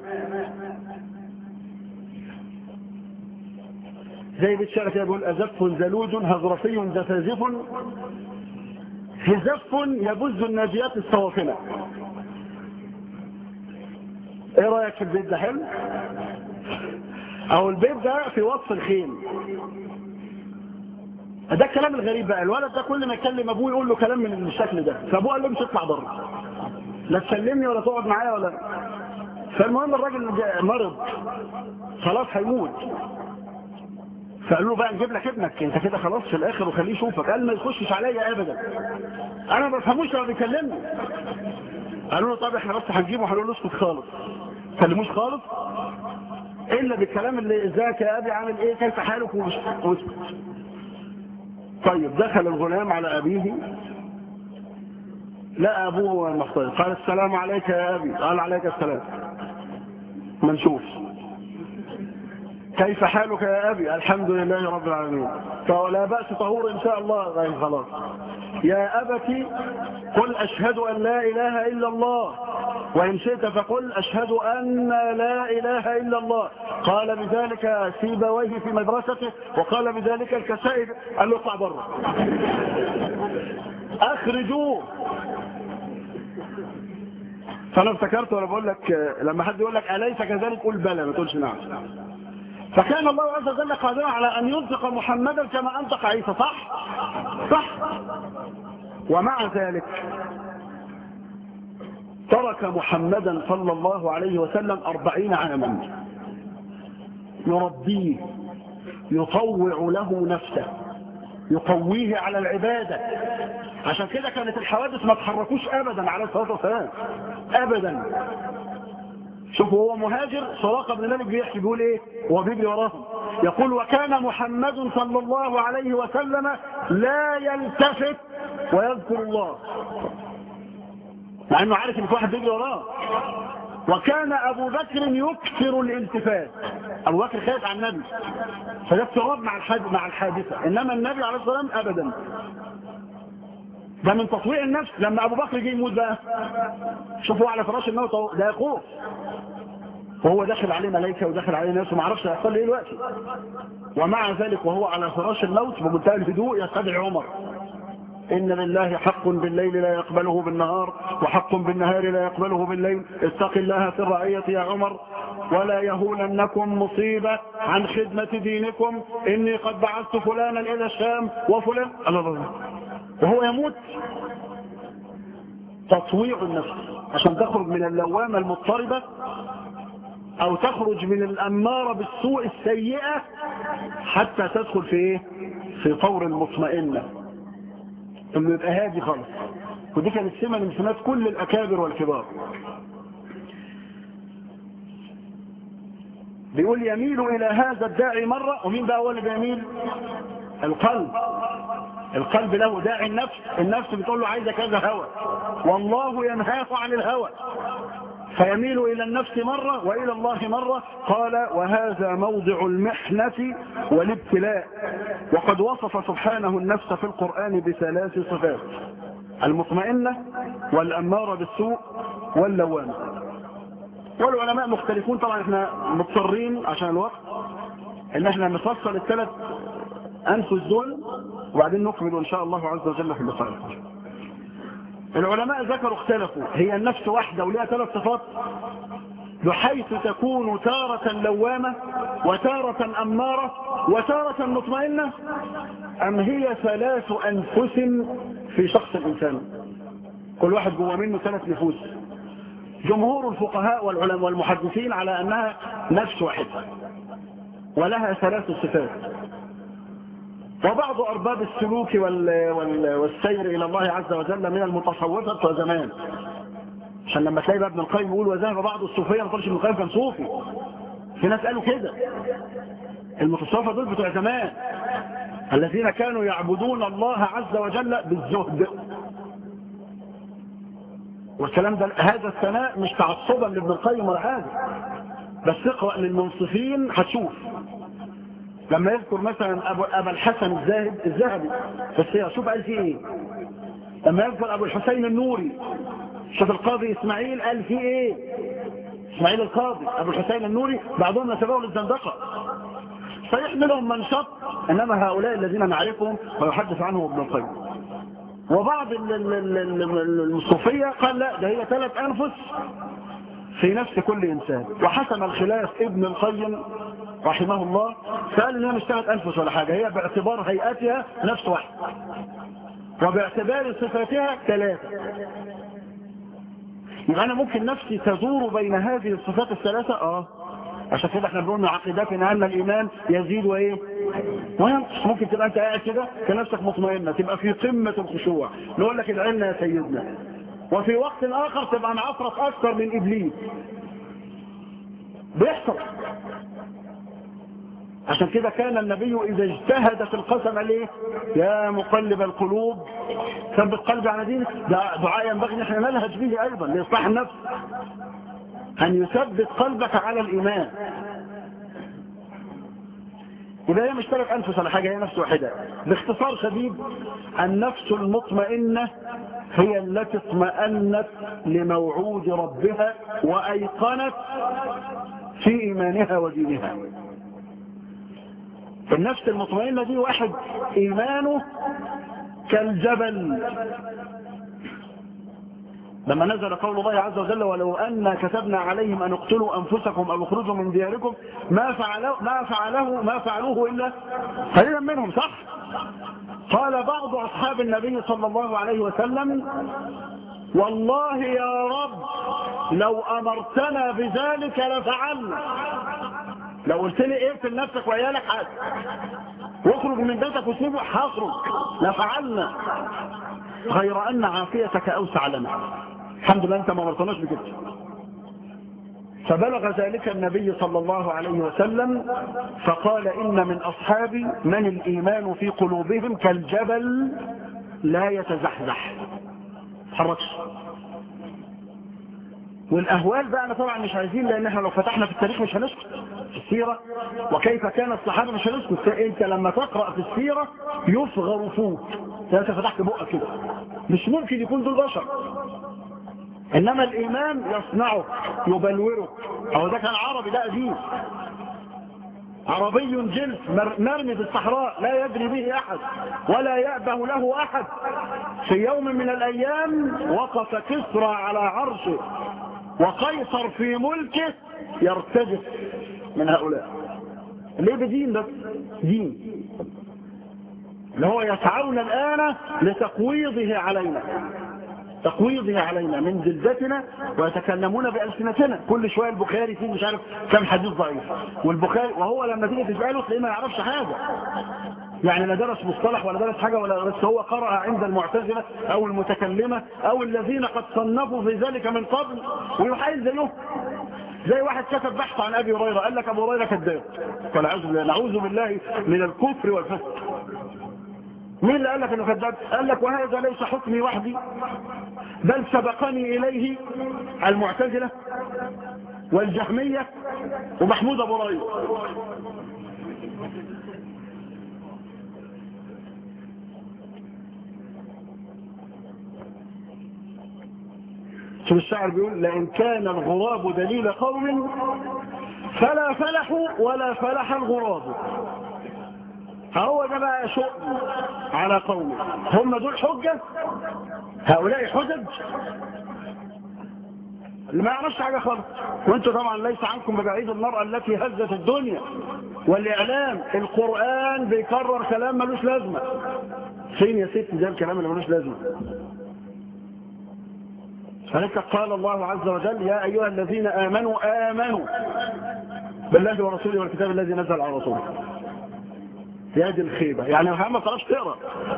زي بيت شعر كده بيقول أزف زلوج هزرفي زفازف هزف يبز الناجيات الصوافلة ايه رأيك في البيت ده حلو او البيت ده في وصف الخيل ده الكلام الغريب بقى الولد ده كل ما يكلم ابوه يقول له كلام من الشكل ده فابوه قال له مش اطلع بره لا تسلمني ولا تقعد معايا ولا فالمهم الراجل مرض خلاص هيموت فقالوا له بقى نجيب لك ابنك انت كده خلاص في الاخر وخليه يشوفك قال ما يخشش عليا ابدا انا ما بفهموش لما بيكلمني قالوا له طب احنا بس هنجيبه هنقول له اسكت خالص ما تكلموش خالص الا بالكلام اللي ازيك يا ابي عامل ايه كيف حالك ومش واسكت طيب دخل الغلام على ابيه لا ابوه محتضر قال السلام عليك يا ابي قال عليك السلام ما نشوف كيف حالك يا أبي الحمد لله رب العالمين فلا بأس طهور إن شاء الله غير خلاص يا أبتي قل أشهد أن لا إله إلا الله وإن شئت فقل أشهد أن لا إله إلا الله قال بذلك سيبويه في مدرسته وقال بذلك الكسائب قال له اطلع بره أخرجوه فأنا افتكرت وأنا بقول لك لما حد يقول لك أليس كذلك قل بلى ما تقولش نعم فكان الله عز وجل قادرا على أن ينطق محمدا كما أنطق عيسى صح؟ صح ومع ذلك ترك محمدا صلى الله عليه وسلم أربعين عاما يربيه يطوع له نفسه يقويه على العبادة عشان كده كانت الحوادث ما تحركوش أبدا على الصلاة والسلام أبدا شوفوا هو مهاجر سراقة بن مالك بيحكي بيقول ايه هو بيجري وراهم يقول وكان محمد صلى الله عليه وسلم لا يلتفت ويذكر الله مع انه عارف ان في واحد بيجري وراه وكان ابو بكر يكثر الالتفات ابو بكر خايف على النبي فده اضطراب مع مع الحادثه انما النبي عليه الصلاه والسلام ابدا ده من تطويع النفس لما ابو بكر جه يموت بقى شوفوا على فراش الموت ده يخوف وهو داخل عليه ملائكه وداخل عليه ناس وما عرفش هيحصل ايه دلوقتي ومع ذلك وهو على فراش الموت بمنتهى الهدوء يستدعي عمر إن لله حق بالليل لا يقبله بالنهار وحق بالنهار لا يقبله بالليل اتق الله في الرعية يا عمر ولا يهولنكم مصيبة عن خدمة دينكم إني قد بعثت فلانا إلى الشام وفلان الله الله وهو يموت تطويع النفس عشان تخرج من اللوامة المضطربة او تخرج من الامارة بالسوء السيئة حتى تدخل في ايه في طور المطمئنة انه يبقى هادي خالص ودي كانت سمة من سمات كل الاكابر والكبار بيقول يميل الى هذا الداعي مرة ومين بقى هو اللي بيميل القلب القلب له داعي النفس النفس بتقول له عايزة كذا هوى والله ينهاه عن الهوى فيميل إلى النفس مرة وإلى الله مرة قال وهذا موضع المحنة والابتلاء وقد وصف سبحانه النفس في القرآن بثلاث صفات المطمئنة والأمارة بالسوء واللوامة والعلماء مختلفون طبعا احنا مضطرين عشان الوقت ان احنا نفصل الثلاث انفس دول وبعدين نكمل ان شاء الله عز وجل في اللقاء العلماء ذكروا اختلفوا هي النفس واحدة ولها ثلاث صفات بحيث تكون تارة لوامة وتارة أمارة وتارة مطمئنة أم هي ثلاث أنفس في شخص الإنسان كل واحد جوا منه ثلاث نفوس جمهور الفقهاء والعلماء والمحدثين على أنها نفس واحدة ولها ثلاث صفات وبعض أرباب السلوك وال... وال... والسير إلى الله عز وجل من المتصوفة وزمان عشان لما تلاقي بقى ابن القيم يقول وذهب بعض الصوفية ما قالش ابن القيم كان صوفي في ناس قالوا كده المتصوفة دول بتوع زمان الذين كانوا يعبدون الله عز وجل بالزهد والكلام ده هذا الثناء مش تعصبا لابن القيم ولا حاجه بس اقرا للمنصفين هتشوف لما يذكر مثلا ابو ابا الحسن الزاهد الذهبي بس شوف قال فيه ايه لما يذكر ابو الحسين النوري شوف القاضي اسماعيل قال فيه ايه اسماعيل القاضي ابو الحسين النوري بعضهم نسبه للزندقه صحيح منهم من شط انما هؤلاء الذين نعرفهم ويحدث عنهم ابن القيم وبعض الصوفيه قال لا ده هي ثلاث انفس في نفس كل انسان وحسم الخلاف ابن القيم رحمه الله فقال انها مش ثلاث انفس ولا حاجه هي باعتبار هيئتها نفس واحد وباعتبار صفاتها ثلاثه يبقى انا ممكن نفسي تدور بين هذه الصفات الثلاثه اه عشان كده احنا بنقول من عقيدتنا ان الايمان يزيد وايه وينقص ممكن تبقى انت قاعد كده كنفسك مطمئنه تبقى في قمه الخشوع نقول لك العلم يا سيدنا وفي وقت اخر تبقى معفرة اكثر من ابليس بيحصل عشان كده كان النبي اذا اجتهد في القسم ليه يا مقلب القلوب ثبت قلبي على دينك ده دعاء ينبغي ان احنا نلهج به ايضا لاصلاح النفس ان يثبت قلبك على الايمان يبقى هي مش ثلاث انفس ولا حاجه هي نفس واحده باختصار شديد النفس المطمئنه هي التي اطمأنت لموعود ربها وأيقنت في إيمانها ودينها النفس المطمئنة دي واحد إيمانه كالجبل لما نزل قول الله عز وجل ولو أن كتبنا عليهم أن اقتلوا أنفسكم أو اخرجوا من دياركم ما فعلوا ما فعله ما فعلوه إلا قليلا منهم صح قال بعض أصحاب النبي صلى الله عليه وسلم والله يا رب لو أمرتنا بذلك لفعلنا لو قلت لي اقتل نفسك وعيالك حاجة واخرج من بيتك وسيبه هخرج لفعلنا غير أن عافيتك أوسع لنا الحمد لله أنت ما مرتناش بكده فبلغ ذلك النبي صلى الله عليه وسلم فقال إن من أصحابي من الإيمان في قلوبهم كالجبل لا يتزحزح تحركش والأهوال بقى أنا طبعا مش عايزين لأن احنا لو فتحنا في التاريخ مش هنسكت في السيرة وكيف كان الصحابة مش هنسكت انت لما تقرأ في السيرة يصغر فوق انت فتحت بقك كده مش ممكن يكون دول بشر انما الايمان يصنعه يبلوره او ده كان عربي ده قديم عربي جلس مرمي في الصحراء لا يدري به احد ولا يأبه له احد في يوم من الايام وقف كسرى على عرشه وقيصر في ملكه يرتجف من هؤلاء ليه بدين بس دين اللي هو يسعون الآن لتقويضه علينا تقويضه علينا من جلدتنا ويتكلمون بألسنتنا كل شوية البخاري فيه مش عارف كم حديث ضعيف والبخاري وهو لما تيجي تسأله تلاقيه ما يعرفش حاجة يعني لا درس مصطلح ولا درس حاجة ولا بس هو قرأ عند المعتزلة أو المتكلمة أو الذين قد صنفوا في ذلك من قبل ويحايل زيهم زي واحد كتب بحث عن أبي هريرة قال لك أبو هريرة كذاب فنعوذ بالله نعوذ بالله من الكفر والفسق مين اللي قال لك انه كذاب قال لك وهذا ليس حكمي وحدي بل سبقني اليه المعتزله والجهميه ومحمود ابو راي شوف الشاعر بيقول لئن كان الغراب دليل قوم فلا فلحوا ولا فلح الغراب هو ده بقى شؤم على قومه هم دول حجة هؤلاء حجج اللي ما يعرفش حاجة خالص وانتوا طبعا ليس عنكم ببعيد المرأة التي هزت الدنيا والإعلام القرآن بيكرر كلام ملوش لازمة فين يا ست ده الكلام اللي ملوش لازمة فلك قال الله عز وجل يا أيها الذين آمنوا آمنوا بالله ورسوله والكتاب الذي نزل على رسوله يا دي الخيبة يعني ما طلبش تقرأ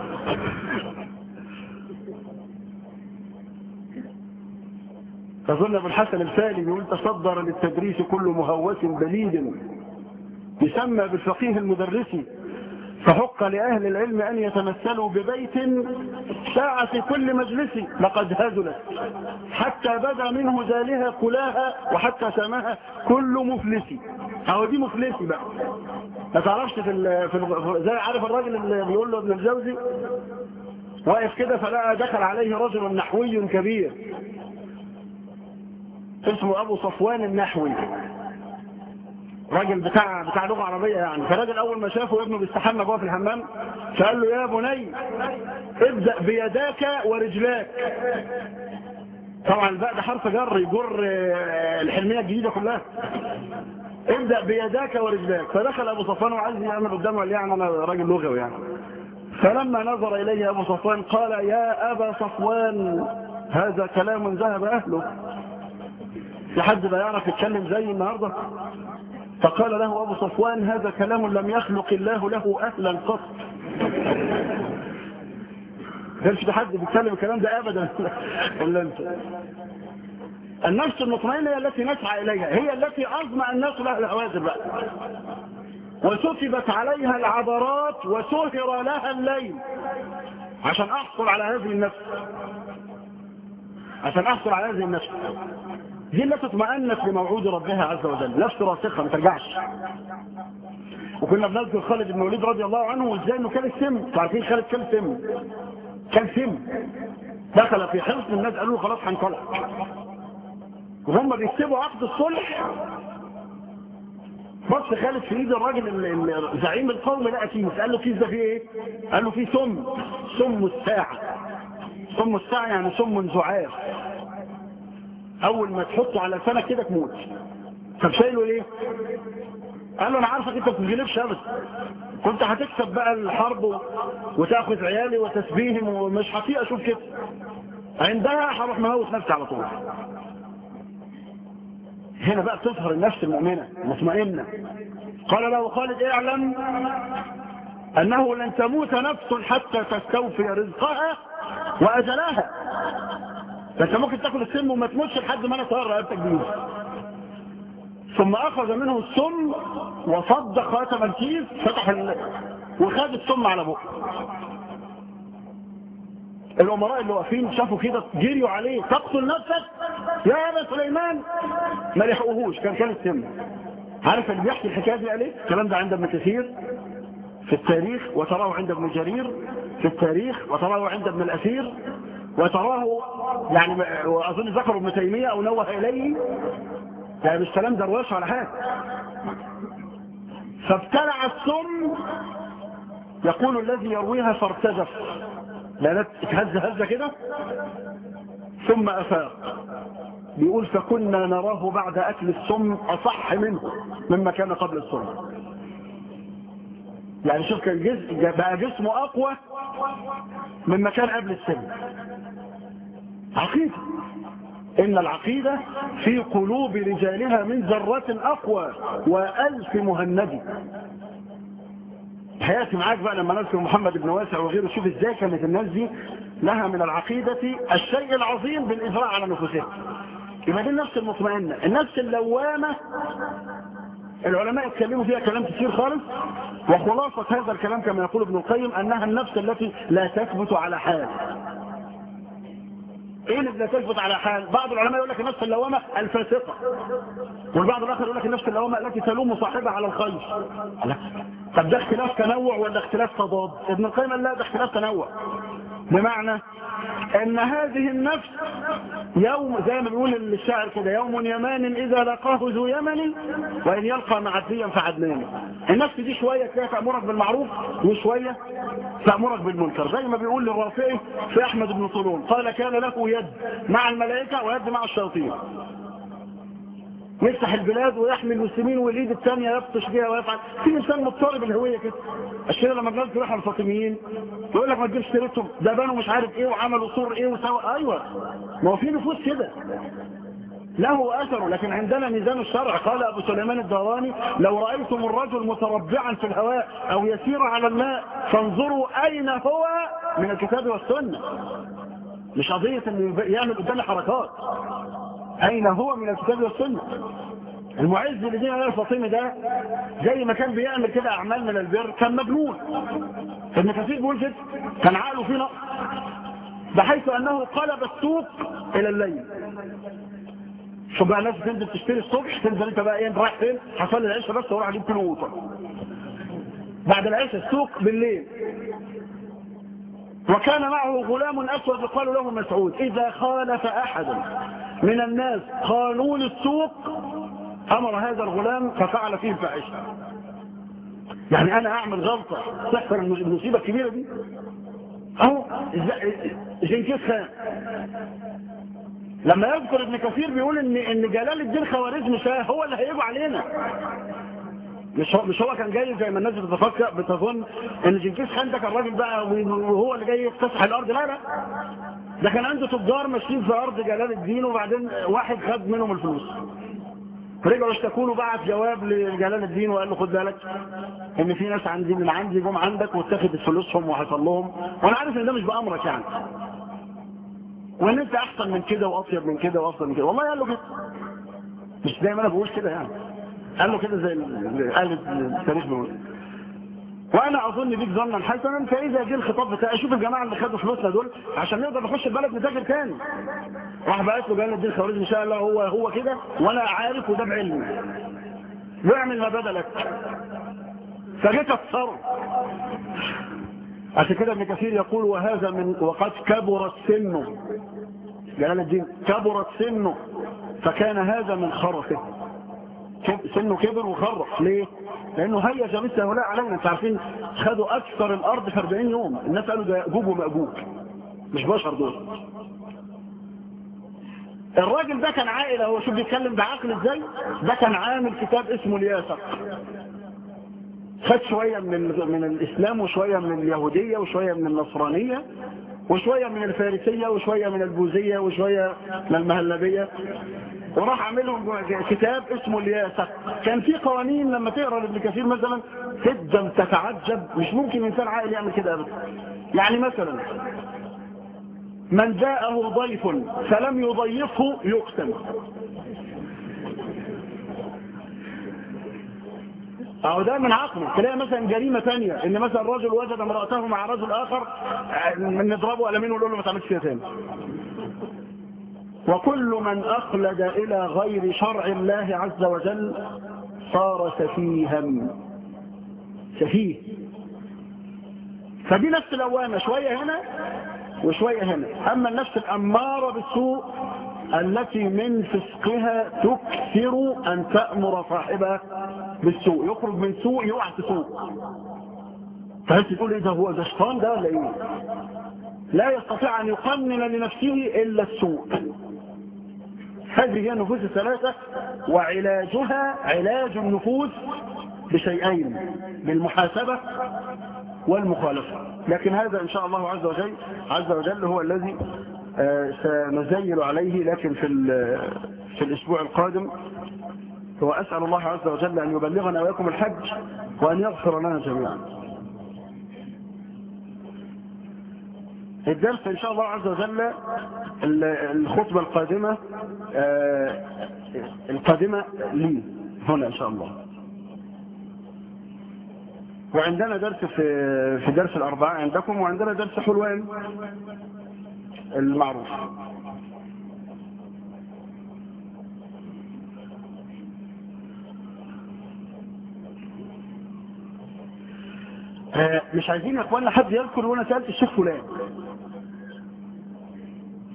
أظن أبو الحسن الفالي يقول تصدر للتدريس كل مهوس بليد يسمى بالفقيه المدرسي فحق لأهل العلم أن يتمثلوا ببيت ساعة كل مجلس لقد هزلت حتى بدا منه زالها كلاها وحتى سماها كل مفلس أو دي مفلسي بقى ما تعرفش في, ال في ال زي عارف الراجل اللي بيقول له ابن الجوزي واقف كده فلقى دخل عليه رجل نحوي كبير اسمه ابو صفوان النحوي راجل بتاع بتاع لغه عربيه يعني فالراجل اول ما شافه ابنه بيستحمى جوه في الحمام فقال له يا بني ابدا بيداك ورجلاك طبعا الباء ده حرف جر يجر الحلميه الجديده كلها ابدا بيداك ورجلاك فدخل ابو صفوان وعايز يعمل قدامه قال يعني انا راجل لغوي يعني فلما نظر اليه ابو صفوان قال يا ابا صفوان هذا كلام ذهب اهله في حد لا يعرف يتكلم زي النهارده فقال له ابو صفوان هذا كلام لم يخلق الله له اهلا قط كانش في حد بيتكلم الكلام ده ابدا الا انت النفس المطمئنه هي التي نسعى اليها هي التي اظمأ الناس لها الهوازر بقى وسكبت عليها العبرات وسهر لها الليل عشان احصل على هذه النفس عشان احصل على هذه النفس دي التي اطمأنت لموعود ربها عز وجل نفس راسخه ما ترجعش وكنا بنذكر خالد بن وليد رضي الله عنه وازاي انه كان السم عارفين خالد كان سم كان سم دخل في حصن الناس قالوا له خلاص هنطلع وهم بيكتبوا عقد الصلح بص خالد في ايد الراجل زعيم القوم لقى كيس قال له كيس ده فيه ايه؟ قال له فيه سم سم الساعه سم الساعه يعني سم زعاف اول ما تحطه على لسانك كده تموت طب شايله ليه قال له انا عارفك انت ما بتتغلبش ابدا كنت هتكسب بقى الحرب وتاخذ عيالي وتسبيهم ومش هطيق اشوف كده عندها هروح مموت نفسي على طول هنا بقى بتظهر النفس المؤمنه المطمئنه قال له خالد اعلم انه لن تموت نفس حتى تستوفي رزقها واجلها فانت ممكن تاكل السم وما تموتش لحد ما انا طير رقبتك بيه ثم اخذ منه السم وصد خاتم الكيس فتح ال... وخد السم على بقه الامراء اللي واقفين شافوا كده جريوا عليه تقتل نفسك يا ابا سليمان ما لحقوهوش كان كان السم عارف اللي بيحكي الحكايه دي قال ايه الكلام ده عند ابن كثير في التاريخ وتراه عند ابن جرير في التاريخ وتراه عند ابن الاثير وتراه يعني واظن ذكر ابن تيميه او نوه اليه يعني مش كلام درويش ولا حاجه فابتلع السم يقول الذي يرويها فارتجف لانت اتهز هزه كده ثم افاق بيقول فكنا نراه بعد اكل السم اصح منه مما كان قبل السم يعني شوف كان جزء بقى جسمه اقوى مما كان قبل السم عقيده إن العقيدة في قلوب رجالها من ذرة أقوى وألف مهند حياتي معاك بقى لما نذكر محمد بن واسع وغيره شوف ازاي كانت الناس دي لها من العقيدة الشيء العظيم بالإجراء على نفوسها يبقى دي النفس المطمئنة النفس اللوامة العلماء يتكلموا فيها كلام كثير خالص وخلاصة هذا الكلام كما يقول ابن القيم أنها النفس التي لا تثبت على حال ايه اللي لا تثبت على حال بعض العلماء يقول لك النفس اللوامه الفاسقه والبعض الاخر يقول لك النفس اللوامه التي تلوم صاحبها على الخير لا طب ده اختلاف تنوع ولا اختلاف تضاد ابن القيم قال لا ده اختلاف تنوع بمعنى ان هذه النفس يوم زي ما بيقول الشاعر كده يوم يمان اذا لقاه ذو يمن وان يلقى معديا فعدنان النفس دي شويه كده تامرك بالمعروف وشويه تامرك بالمنكر زي ما بيقول للرافعي في احمد بن طولون قال كان له يد مع الملائكه ويد مع الشياطين يفتح البلاد ويحمي المسلمين واليد الثانيه يبطش بها ويفعل في انسان مضطرب الهويه كده عشان لما الناس تروح الفاطميين يقول لك ما تجيبش سيرتهم ده بنوا مش عارف ايه وعملوا صور ايه وسوى ايوه ما هو في نفوس كده له اثر لكن عندنا ميزان الشرع قال ابو سليمان الدوراني لو رايتم الرجل متربعا في الهواء او يسير على الماء فانظروا اين هو من الكتاب والسنه مش قضيه انه يعمل قدام حركات أين هو من الكتاب والسنة المعز لدين الله الفاطمي ده زي ما كان بيعمل كده أعمال من البر كان مجنون ابن كثير بيقول كده كان عقله فيه نقص بحيث أنه قلب السوق إلى الليل شوف بقى الناس تنزل تشتري الصبح تنزل انت بقى ايه رايح فين حصل العشاء بس واروح اجيب كيلو قوطه بعد العشاء السوق بالليل وكان معه غلام اسود يقال له مسعود اذا خالف احدا من الناس قانون السوق امر هذا الغلام ففعل فيه الفاحشه يعني انا اعمل غلطه تحصل المصيبه الكبيره دي اهو جنكيز خان لما يذكر ابن كثير بيقول ان ان جلال الدين خوارزمي شاه هو اللي هيجوا علينا مش هو مش هو كان جاي زي ما الناس بتفكر بتظن ان جنكيز خان ده كان راجل بقى وهو اللي جاي يكتسح الارض لا لا ده كان عنده تجار ماشيين في ارض جلال الدين وبعدين واحد خد منهم الفلوس رجعوا اشتكوا له بعت جواب لجلال الدين وقال له خد بالك ان في ناس عندي من عندي جم عندك واتخذت فلوسهم وحصل لهم وانا عارف ان ده مش بامرك يعني وان انت احسن من كده واطيب من كده وافضل من كده والله قال له كده مش زي ما انا بقول كده يعني قال له كده زي اللي قال التاريخ بيقول وانا اظن بيك ظنا حسنا فاذا جه الخطاب بتاعي شوف الجماعه اللي خدوا فلوسنا دول عشان نقدر نخش البلد نتاجر تاني راح بعت له جلال الدين خوارزمي ان شاء الله هو هو كده وانا عارف وده بعلمي واعمل ما بدلك فجيت اتصرف عشان كده ابن كثير يقول وهذا من وقد كبرت سنه جلال الدين كبرت سنه فكان هذا من خرفه سنه كبر وخرف ليه؟ لانه هيج مثل هؤلاء علينا انتوا عارفين خدوا اكثر الارض في 40 يوم الناس قالوا ده ياجوج وماجوج مش بشر دول الراجل ده كان عاقل هو شوف بيتكلم بعقل ازاي ده كان عامل كتاب اسمه الياسق خد شويه من من الاسلام وشويه من اليهوديه وشويه من النصرانيه وشويه من الفارسيه وشويه من البوذيه وشويه من المهلبيه وراح عاملهم كتاب اسمه الياسق كان في قوانين لما تقرا لابن كثير مثلا جدا تتعجب مش ممكن انسان عاقل يعمل كده ابدا يعني مثلا من جاءه ضيف فلم يضيفه يقتل اهو ده من عقله تلاقي مثلا جريمه ثانيه ان مثلا رجل وجد امراته مع رجل اخر نضربه قلمين ونقول له ما تعملش كده ثاني وكل من اخلد الى غير شرع الله عز وجل صار سفيها سفيه فدي نفس لوامه شويه هنا وشويه هنا اما النفس الاماره بالسوء التي من فسقها تكثر ان تامر صاحبها بالسوء يخرج من سوء يقع في سوء فانت تقول ايه ده هو ده شيطان ده ولا ايه لا يستطيع ان يقنن لنفسه الا السوء هذه هي النفوس الثلاثه وعلاجها علاج النفوس بشيئين بالمحاسبه والمخالفه لكن هذا ان شاء الله عز وجل عز وجل هو الذي سنزيل عليه لكن في في الاسبوع القادم وأسأل الله عز وجل أن يبلغنا وياكم الحج وأن يغفر لنا جميعا الدرس إن شاء الله عز وجل الخطبة القادمة القادمة لي هنا إن شاء الله وعندنا درس في في درس الأربعاء عندكم وعندنا درس حلوان المعروف مش عايزين يا اخوانا حد يذكر وانا سالت الشيخ فلان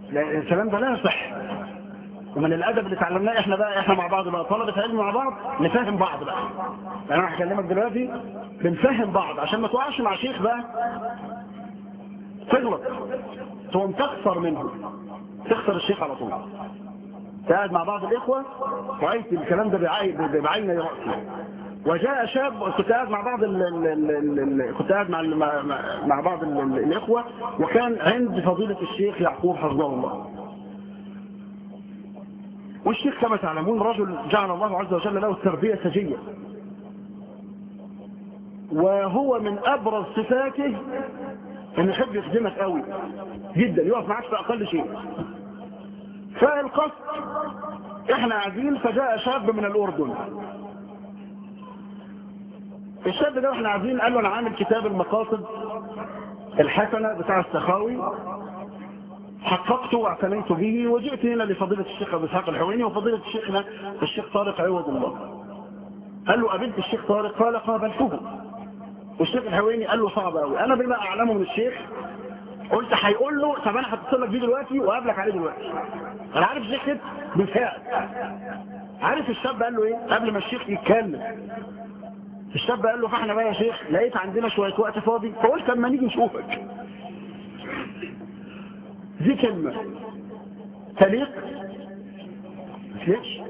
لا، الكلام ده لا يصح ومن الادب اللي اتعلمناه احنا بقى احنا مع بعض بقى طلبه علم مع بعض نفهم بعض بقى يعني انا هكلمك دلوقتي بنفهم بعض عشان ما تقعش مع شيخ بقى تغلط تقوم تخسر منه تخسر الشيخ على طول قاعد مع بعض الاخوه رايت الكلام ده بعي- بعين راسي وجاء شاب كنت قاعد مع بعض ال ال ال ال ال كنت قاعد مع ال- مع, مع- مع بعض ال ال الاخوه وكان عند فضيله الشيخ يعقوب حفظه الله والشيخ كما تعلمون رجل جعل الله عز وجل له التربيه سجيه وهو من ابرز صفاته انه يحب يخدمك قوي جدا يقف معاك في اقل شيء فالقصد احنا قاعدين فجاء شاب من الاردن الشاب ده واحنا قاعدين قال له انا عامل كتاب المقاصد الحسنه بتاع السخاوي حققته واعتنيت به وجئت هنا لفضيله الشيخ ابو اسحاق الحويني وفضيله شيخنا الشيخ طارق عوض الله قال له قابلت الشيخ طارق قال قابلته والشيخ الحويني قال له صعب قوي انا بما اعلمه من الشيخ قلت هيقول له طب انا هتصل لك بيه دلوقتي وقابلك عليه دلوقتي انا عارف الشيخ كده بالفعل عارف الشاب قال له ايه قبل ما الشيخ يتكلم الشاب قال له فاحنا بقى يا شيخ لقيت عندنا شويه وقت فاضي فقلت اما نيجي نشوفك دي كلمه تليق ليش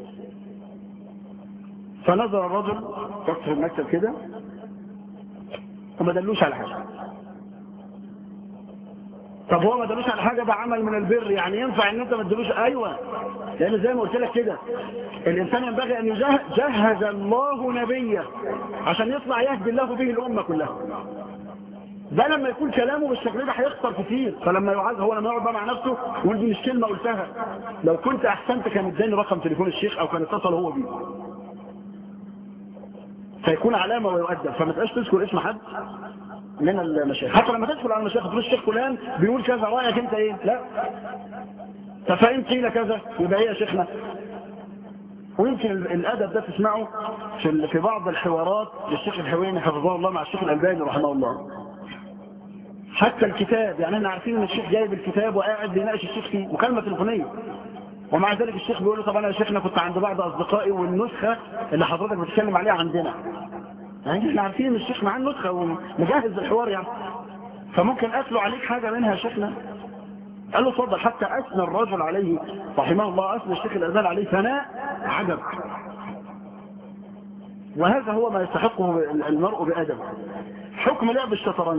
فنظر الرجل وقت في المكتب كده وما دلوش على حاجه طب هو ما دلوش على حاجه ده عمل من البر يعني ينفع ان انت ما تدلوش ايوه لان زي ما قلت لك كده الانسان ينبغي ان يجهز جهز الله نبيه عشان يطلع يهدي الله به الامه كلها ده لما يكون كلامه بالشكل ده هيخسر كتير فلما يعاد هو لما يقعد بقى مع نفسه يقول دي مش كلمه قلتها لو كنت احسنت كان اداني رقم تليفون الشيخ او كان اتصل هو بيه فيكون علامه ويؤدب فما تبقاش تذكر اسم حد من المشايخ حتى لما تدخل على المشايخ تقول الشيخ فلان بيقول كذا رايك انت ايه لا طب فان قيل كذا يبقى ايه يا شيخنا ويمكن الادب ده تسمعه في في بعض الحوارات للشيخ الحويني حفظه الله مع الشيخ الالباني رحمه الله حتى الكتاب يعني احنا عارفين ان الشيخ جايب الكتاب وقاعد بيناقش الشيخ فيه مكالمه تليفونيه ومع ذلك الشيخ بيقول له طب انا يا شيخنا كنت عند بعض اصدقائي والنسخه اللي حضرتك بتتكلم عليها عندنا يعني احنا عارفين ان الشيخ معاه النسخه ومجهز الحوار يعني فممكن اتلو عليك حاجه منها يا شيخنا قال له اتفضل حتى اثنى الرجل عليه رحمه الله اثنى الشيخ الازال عليه ثناء عجب وهذا هو ما يستحقه المرء بادب حكم لعب الشطرنج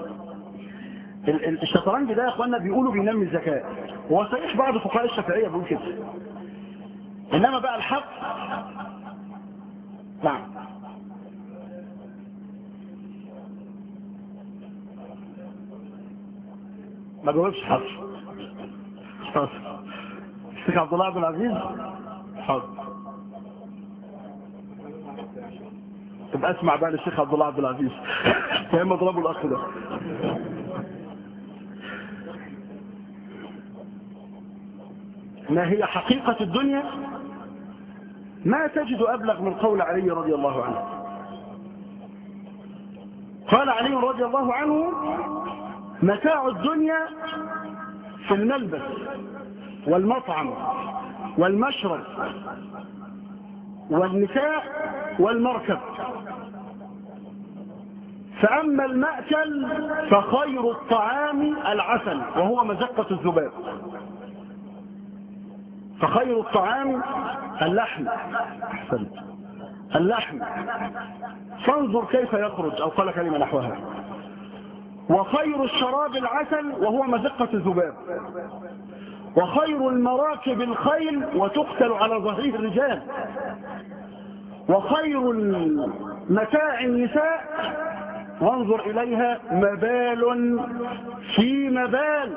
الشطرنج ده يا اخوانا بيقولوا بينمي الذكاء هو صحيح بعض فقهاء الشافعيه بيقول كده انما بقى الحق نعم ما جاوبش حاضر حاضر الشيخ عبد الله عبد العزيز حاضر تبقى اسمع بقى للشيخ عبد الله عبد العزيز يا اما اضربوا الاخ ده ما هي حقيقة الدنيا ما تجد أبلغ من قول علي رضي الله عنه قال علي رضي الله عنه متاع الدنيا في الملبس والمطعم والمشرب والنساء والمركب فأما المأكل فخير الطعام العسل وهو مزقة الذباب فخير الطعام اللحم أحسنت اللحم فانظر كيف يخرج أو قال كلمة نحوها وخير الشراب العسل وهو مزقة الذباب وخير المراكب الخيل وتقتل على ظهره الرجال وخير متاع النساء وانظر إليها مبال في مبال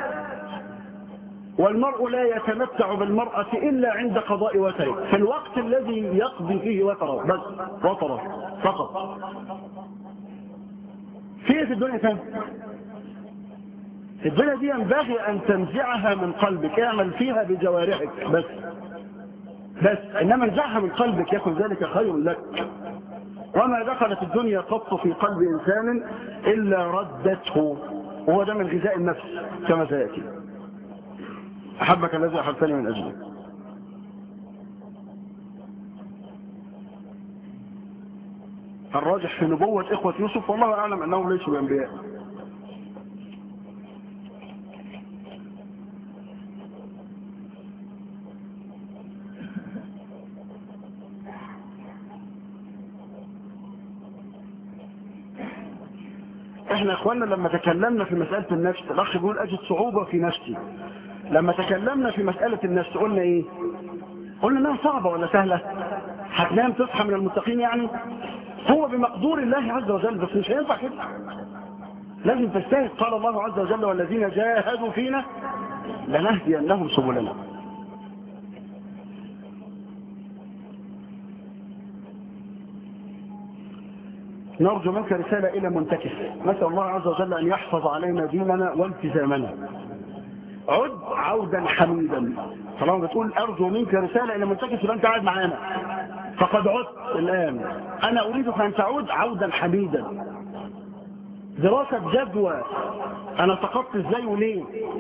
والمرء لا يتمتع بالمرأة إلا عند قضاء وتره في الوقت الذي يقضي فيه وتره بس وتره فقط في في الدنيا كم الدنيا دي ينبغي أن تنزعها من قلبك اعمل فيها بجوارحك بس بس إنما انزعها من قلبك يكن ذلك خير لك وما دخلت الدنيا قط في قلب إنسان إلا ردته وهو ده من غذاء النفس كما سيأتي أحبك الذي أحبتني من أجله الراجح في نبوة إخوة يوسف والله أعلم أنهم ليسوا بأنبياء احنا اخواننا لما تكلمنا في مسألة النفس الاخ بيقول اجد صعوبة في نفسي لما تكلمنا في مسألة النفس قلنا ايه قلنا انها صعبة ولا سهلة هتنام تصحى من المتقين يعني هو بمقدور الله عز وجل بس مش هينفع كده لازم تجتهد قال الله عز وجل والذين جاهدوا فينا لنهدينهم سبلنا نرجو منك رسالة إلى منتكس نسأل الله عز وجل أن يحفظ علينا ديننا والتزامنا عد عودا حميدا طالما بتقول أرجو منك رسالة إلى منتكس يبقى أنت قاعد معانا فقد عدت الآن أنا أريدك أن تعود عودا حميدا دراسة جدوى أنا سقطت إزاي وليه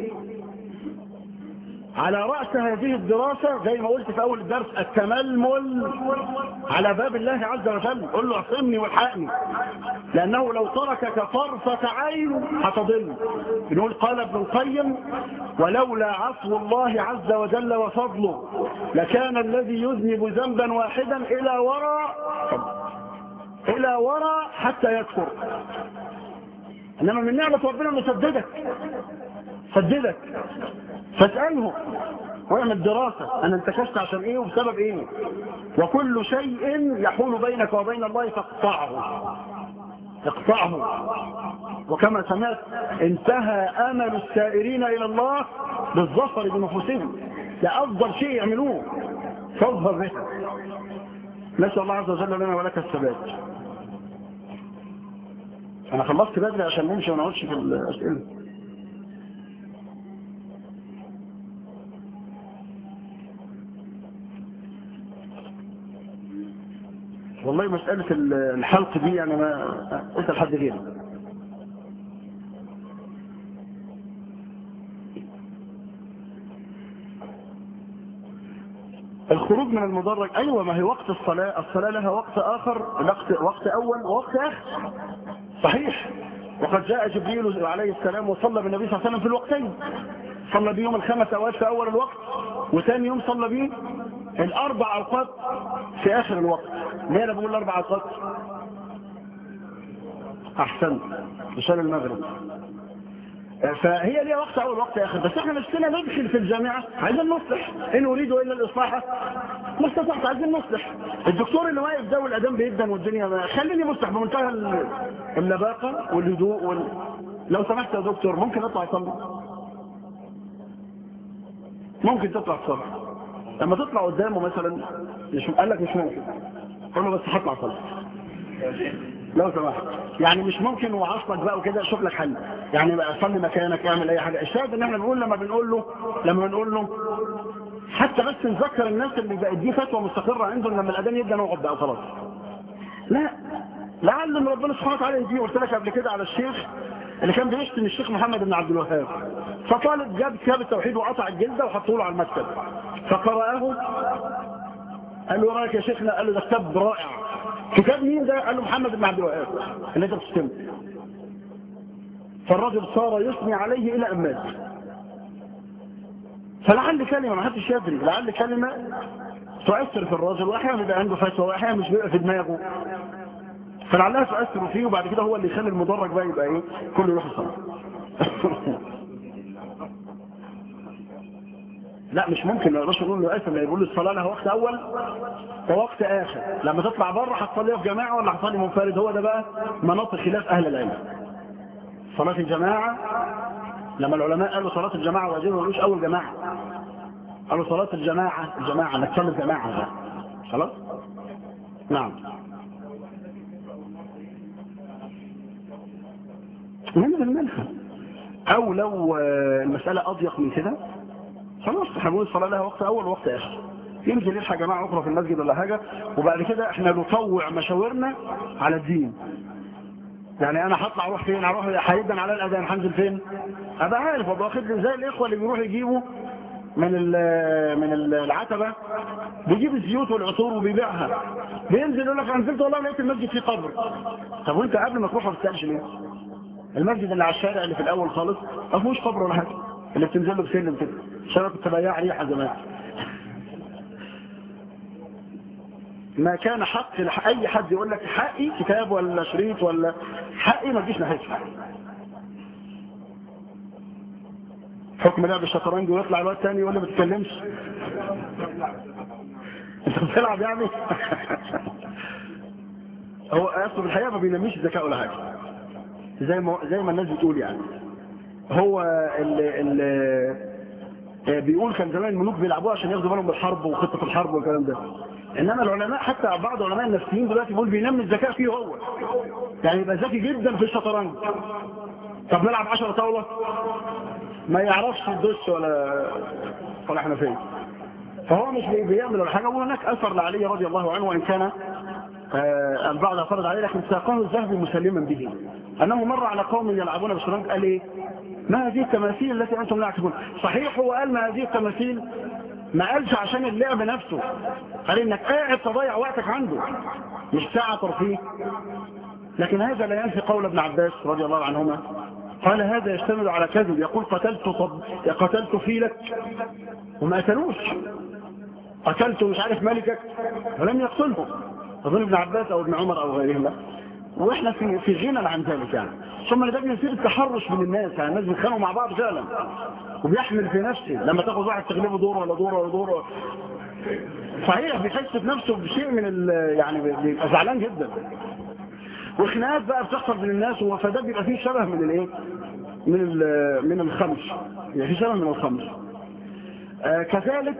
على رأس هذه الدراسة زي ما قلت في أول الدرس التململ على باب الله عز وجل قل له اعصمني والحقني لأنه لو تركك طرفة عين هتضل بنقول قال ابن القيم ولولا عفو الله عز وجل وفضله لكان الذي يذنب ذنبا واحدا إلى وراء إلى وراء حتى يكفر إنما من نعمة ربنا انه سددك سددك فاسأله واعمل دراسة أنا انتكشت عشان إيه وبسبب إيه وكل شيء يحول بينك وبين الله فاقطعه اقطعه وكما سمعت انتهى أمل السائرين إلى الله بالظفر بنفوسهم ده أفضل شيء يعملوه فاظهر بها نسأل الله عز وجل لنا ولك الثبات أنا خلصت بدري عشان نمشي وما نقعدش في الأسئلة والله مسألة الحلق دي يعني ما أسأل حد غيري الخروج من المدرج أيوة ما هي وقت الصلاة الصلاة لها وقت آخر وقت, وقت أول ووقت آخر صحيح وقد جاء جبريل عليه السلام وصلى بالنبي صلى الله عليه وسلم في الوقتين صلى بيوم الخمس أوقات في أول الوقت وثاني يوم صلى بيه الأربع أوقات في آخر الوقت ليه أنا بقول الأربع أوقات أحسنت عشان المغرب فهي ليها وقت أول وقت آخر بس احنا نفسنا ندخل في الجامعة عايزين نصلح إن أريد إلا الإصلاح ما استطعت عايزين نصلح الدكتور اللي واقف ده والأدام بيدا والدنيا خليني مصلح بمنتهى اللباقة والهدوء وال... لو سمحت يا دكتور ممكن أطلع أصلي ممكن تطلع تصلي لما تطلع قدامه مثلا مش قال لك مش ممكن قول له بس هطلع صلي لو سمحت يعني مش ممكن وعصلك بقى وكده شوف لك حل يعني بقى صلي مكانك اعمل اي حاجه الشاهد ان احنا بنقول لما بنقول له لما بنقول له حتى بس نذكر الناس اللي بقت دي فتوى مستقره عندهم لما الاذان يبدا نقعد بقى خلاص لا لعل ان ربنا سبحانه وتعالى يهديه قلت لك قبل كده على الشيخ اللي كان بيشتم الشيخ محمد بن عبد الوهاب فطالب جاب كتاب التوحيد وقطع الجلده وحطه له على المكتب فقرأه قال له رايك يا شيخنا قال له ده كتاب رائع كتاب مين ده قال له محمد بن عبد الوهاب اللي انت بتشتمه فالرجل صار يثني عليه الى ان مات فلعل كلمه ما حدش يدري لعل كلمه تؤثر في الراجل واحيانا بيبقى عنده فتوى واحيانا مش بيبقى في دماغه فلعلها تؤثر فيه وبعد كده هو اللي يخلي المدرج بقى يبقى ايه كله يروح يصلي لا مش ممكن الرسول يقول له اسف لا يقول له الصلاه لها وقت اول ووقت اخر لما تطلع بره هتصلي في جماعه ولا هتصلي منفرد هو ده بقى مناط خلاف اهل العلم صلاه الجماعه لما العلماء قالوا صلاه الجماعه واجبه ما قالوش اول جماعه قالوا صلاه الجماعه الجماعه انك تصلي جماعه خلاص نعم ننزل منها او لو المساله اضيق من كده خلاص احنا بنقول الصلاه لها وقت اول ووقت اخر ينزل يلحق جماعه اخرى في المسجد ولا حاجه وبعد كده احنا نطوع مشاورنا على الدين يعني انا هطلع اروح فين اروح هيدا على الاذان هنزل فين ابقى عارف ابقى واخد زي الاخوه اللي بيروحوا يجيبوا من ال- من ال- العتبة بيجيب الزيوت والعطور وبيبيعها بينزل يقول لك انا نزلت والله لقيت المسجد فيه قبر طب وانت قبل ما تروح ما بتسالش ليه؟ المسجد اللي على الشارع اللي في الاول خالص ما فيهوش قبر ولا حاجه اللي بتنزل له بسلم كده عشان انا كنت بياع ريحه زمان ما كان حق لح- اي حد يقول لك حقي كتاب ولا شريط ولا حقي ما تجيش ناحيتي حكم لعب الشطرنج ويطلع الواد تاني يقول لي ما تتكلمش انت بتلعب يعني هو اصله في الحقيقه ما بينميش الذكاء ولا حاجه زي ما زي ما الناس بتقول يعني هو اللي, اللي بيقول كان زمان الملوك بيلعبوها عشان ياخدوا بالهم بالحرب وخطه الحرب والكلام ده انما العلماء حتى بعض علماء النفسيين دلوقتي بيقول بينمي الذكاء فيه هو يعني يبقى ذكي جدا في الشطرنج طب نلعب 10 طاوله ما يعرفش الدش ولا ولا حنفيه فهو مش بي- بيعمل ولا حاجه وهناك اثر لعلي رضي الله عنه وان كان آه، البعض اعترض عليه لكن ساقه الذهبي مسلما به انه مر على قوم يلعبون بالشطرنج قال ايه ما هذه التماثيل التي انتم لا تعرفون صحيح هو قال ما هذه التماثيل ما قالش عشان اللعب نفسه قال انك قاعد تضيع وقتك عنده مش ساعه ترفيه لكن هذا لا ينفي قول ابن عباس رضي الله عنهما قال هذا يشتمل على كذب يقول قتلت طب قتلت فيلك وما قتلوش قتلت مش عارف ملكك ولم يقتله اظن ابن عباس او ابن عمر او غيرهما واحنا في في غنى عن ذلك يعني ثم ده بيصير التحرش من الناس يعني الناس بيتخانقوا مع بعض فعلا وبيحمل في نفسه لما تاخد واحد تغلبه دور ولا دور ولا دور صحيح بيحس بنفسه بشيء من ال- يعني بيبقى زعلان جدا وخناقات بقى بتحصل بين الناس فده بيبقى فيه شبه من الايه من ال- من الخمس يعني في شبه من الخمس آه كذلك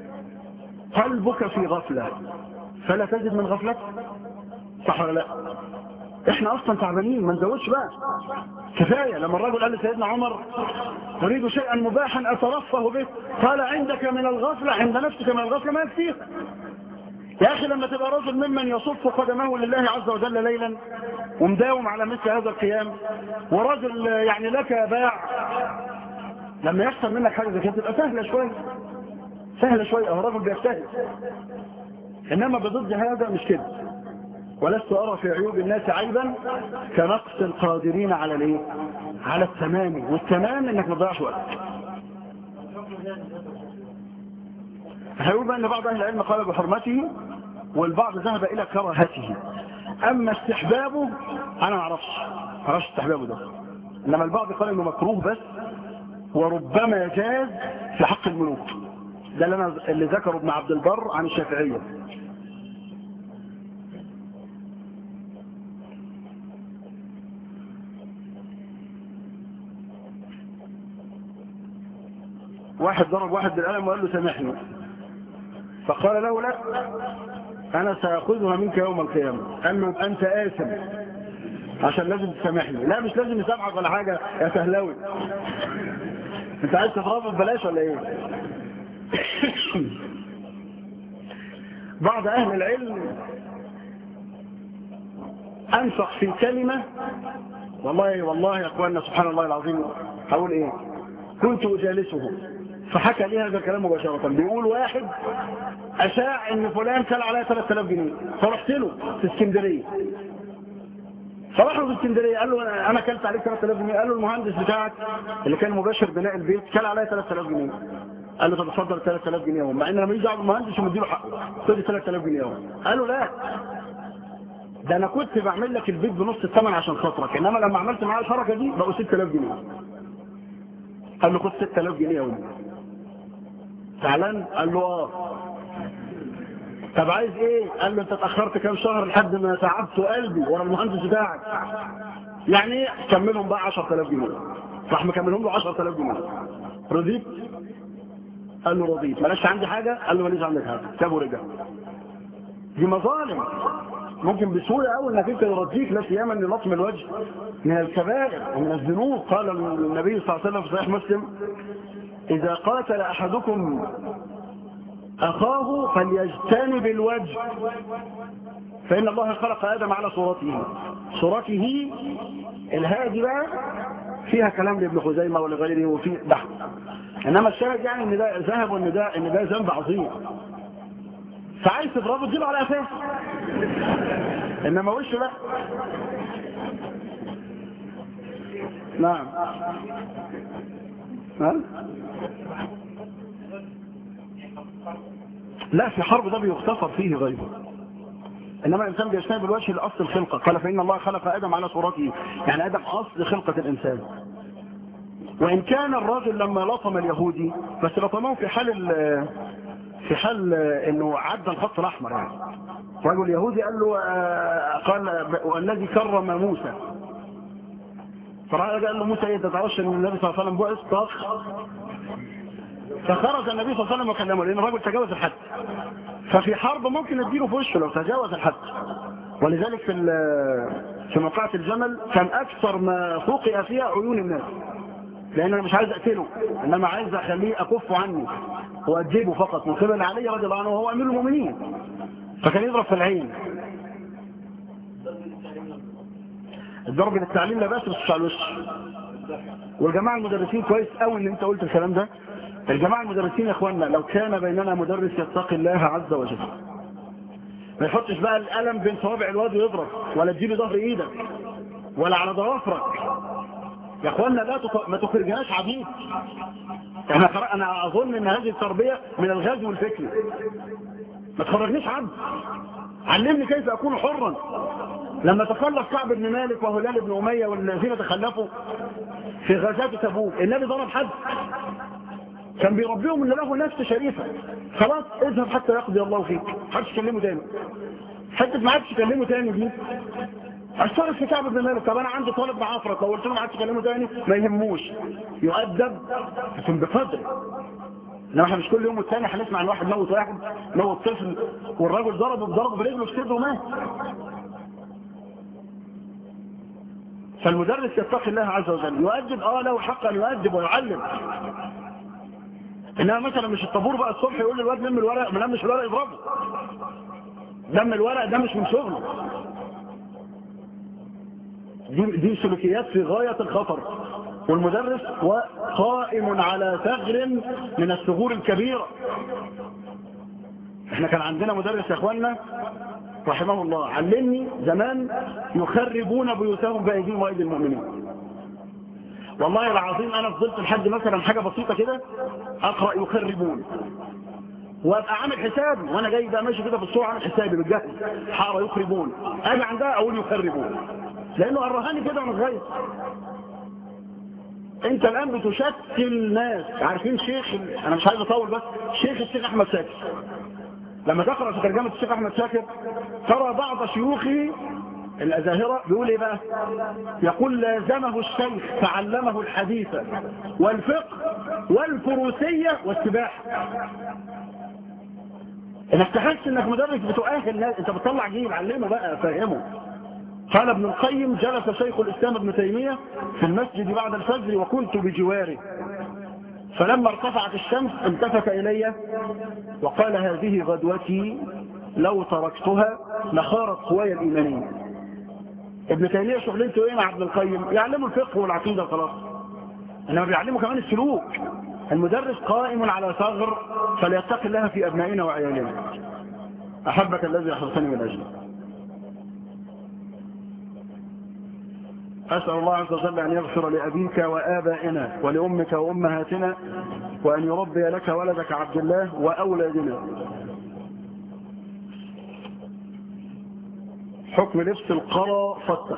قلبك في غفلة فلا تجد من غفلتك صح ولا لا احنا اصلا تعبانين ما نزودش بقى كفاية لما الرجل قال لسيدنا عمر اريد شيئا مباحا اترفه به قال عندك من الغفلة عند نفسك من الغفلة ما يكفيك يا اخي لما تبقى رجل ممن يصف قدمه لله عز وجل ليلا ومداوم على مثل هذا القيام ورجل يعني لك باع لما يحصل منك حاجه زي كده تبقى سهله شويه سهله شويه اهو راجل بيجتهد انما بضد هذا مش كده ولست ارى في عيوب الناس عيبا كنقص القادرين على الايه على التمام والتمام انك ما تضيعش وقت هيقول بقى ان بعض اهل العلم قال بحرمته والبعض ذهب الى كراهته اما استحبابه انا ما اعرفش ما اعرفش استحبابه ده انما البعض قال انه مكروه بس وربما جاز في حق الملوك ده اللي, أنا اللي ذكره ابن عبد البر عن الشافعيه واحد ضرب واحد بالقلم وقال له سامحني فقال له لا انا ساخذها منك يوم القيامه قال له انت آثم عشان لازم تسامحني لا مش لازم يسامحك ولا حاجه يا سهلاوي انت عايز تضربه ببلاش ولا ايه بعض اهل العلم انفق في كلمه والله والله يا اخواننا سبحان الله العظيم هقول ايه كنت اجالسه فحكى لي هذا الكلام مباشرة بيقول واحد أشاع إن فلان كان عليها 3000 جنيه فرحت له في اسكندرية فراح له في اسكندرية قال له أنا- أنا كلت عليك 3000 جنيه قال له المهندس بتاعك اللي كان مباشر بناء البيت كان عليا 3000 جنيه قال له طب اتفضل 3000 جنيه اهو مع ان انا ماليش دعوه بالمهندس ومديله حقه خد 3000 جنيه اهو قال له لا ده انا كنت بعمل لك البيت بنص الثمن عشان خاطرك انما لما عملت معاه الحركه دي بقوا 6000 جنيه قال له خد 6000 جنيه اهو زعلان قال له اه طب عايز ايه قال له انت اتاخرت كام شهر لحد ما تعبت قلبي ورا المهندس بتاعك يعني ايه كملهم بقى 10000 جنيه راح مكملهم له 10000 جنيه رضيت قال له رضيت مالكش عندي حاجه قال له ماليش عندك حاجه سابه ورجع دي مظالم ممكن بسهوله قوي انك انت يرضيك لا سيما ان لطم الوجه من الكبائر ومن الذنوب قال النبي صلى الله عليه وسلم في صحيح مسلم إذا قاتل أحدكم أخاه فليجتنب الوجه فإن الله خلق آدم على صورته صورته الهادي بقى فيها كلام لابن خزيمة ولغيره وفي بحث انما الشاهد يعني ان ده ذهب وان ده ان ده ذنب عظيم فعايز تضربه تجيبه على اساس انما وشه لا نعم ها؟ لا في حرب ده بيغتفر فيه غيره انما الانسان بيجتنب الوجه لاصل الخلقه قال فان الله خلق ادم على صورته يعني ادم اصل خلقه الانسان وان كان الراجل لما لطم اليهودي بس لطمه في حال ال- في حال انه عدى الخط الاحمر يعني رجل يهودي قال له آه، قال والذي كرم موسى فراح قال له موسى ايه انت تعرفش ان النبي صلى الله عليه وسلم بعث طخ فخرج النبي صلى الله عليه وسلم وكلمه لان الرجل تجاوز الحد ففي حرب ممكن نديله في وشه لو تجاوز الحد ولذلك في ال- في موقعة الجمل كان اكثر ما فوقئ فيها عيون الناس لان انا مش عايز اقتله انما عايز اخليه اكف عني وادبه فقط من قبل علي رضي الله عنه وهو امير المؤمنين فكان يضرب في العين الضرب للتعليم لا باس بس على الوش والجماعه المدرسين كويس قوي ان انت قلت الكلام ده الجماعه المدرسين يا اخوانا لو كان بيننا مدرس يتقي الله عز وجل ما يحطش بقى القلم بين صوابع الواد ويضرب ولا تجيب ظهر ايدك ولا على ضوافرك يا اخوانا لا تط... ما تخرجناش عبيد احنا خر... انا اظن ان هذه التربيه من الغزو الفكري ما تخرجنيش عبد علمني كيف اكون حرا لما تخلف كعب بن مالك وهلال بن اميه والذين تخلفوا في غزاه تبوك النبي ضرب حد كان بيربيهم ان له نفس شريفه خلاص اذهب حتى يقضي الله فيك محدش تكلمه تاني حته ما عادش تكلمه تاني دي اشترك في كعب بن مالك طب انا عندي طالب معافرك لو قلت له ما عادش تكلمه تاني ما يهموش يؤدب لكن بقدر انما احنا مش كل يوم والتاني هنسمع عن واحد موت واحد موت طفل والراجل ضربه بضرب برجله في صدره ومات فالمدرس يتقي الله عز وجل يؤدب اه له حق ان يؤدب ويعلم انما مثلا مش الطابور بقى الصبح يقول للواد لم الورق ما لمش الورق يضربه لم الورق ده مش من شغله دي دي سلوكيات في غايه الخطر والمدرس قائم على ثغر من الثغور الكبيره احنا كان عندنا مدرس يا اخوانا رحمه الله علمني زمان يخربون بيوتهم بايديهم وايدي المؤمنين والله العظيم انا فضلت لحد مثلا حاجه بسيطه كده اقرا يخربون وابقى عامل حسابي وانا جاي بقى ماشي كده في الصوره عامل حسابي بالجهل حاره يخربون اجي عندها اقول يخربون لانه قرهاني كده وانا صغير انت الان بتشكل ناس عارفين شيخ انا مش عايز اطول بس شيخ الشيخ احمد شاكر لما تقرا في ترجمه الشيخ احمد شاكر ترى بعض شيوخه الازاهره بيقول ايه بقى يقول لازمه الشيخ فعلمه الحديث والفقه والفروسيه والسباحه انك تحس انك مدرس بتؤهل ناس انت بتطلع جيل علمه بقى فهمه قال ابن القيم جلس شيخ الاسلام ابن تيميه في المسجد بعد الفجر وكنت بجواره فلما ارتفعت الشمس التفت الي وقال هذه غدوتي لو تركتها لخارت قواي الايمانيه ابن تيميه شغلته ايه مع ابن القيم يعلموا الفقه والعقيده خلاص انما بيعلموا كمان السلوك المدرس قائم على ثغر فليتقي الله في ابنائنا وعيالنا احبك الذي احببتني من اجله أسأل الله عز وجل أن يغفر لأبيك وآبائنا ولأمك وأمهاتنا وأن يربي لك ولدك عبد الله وأولادنا حكم لبس القرى فتة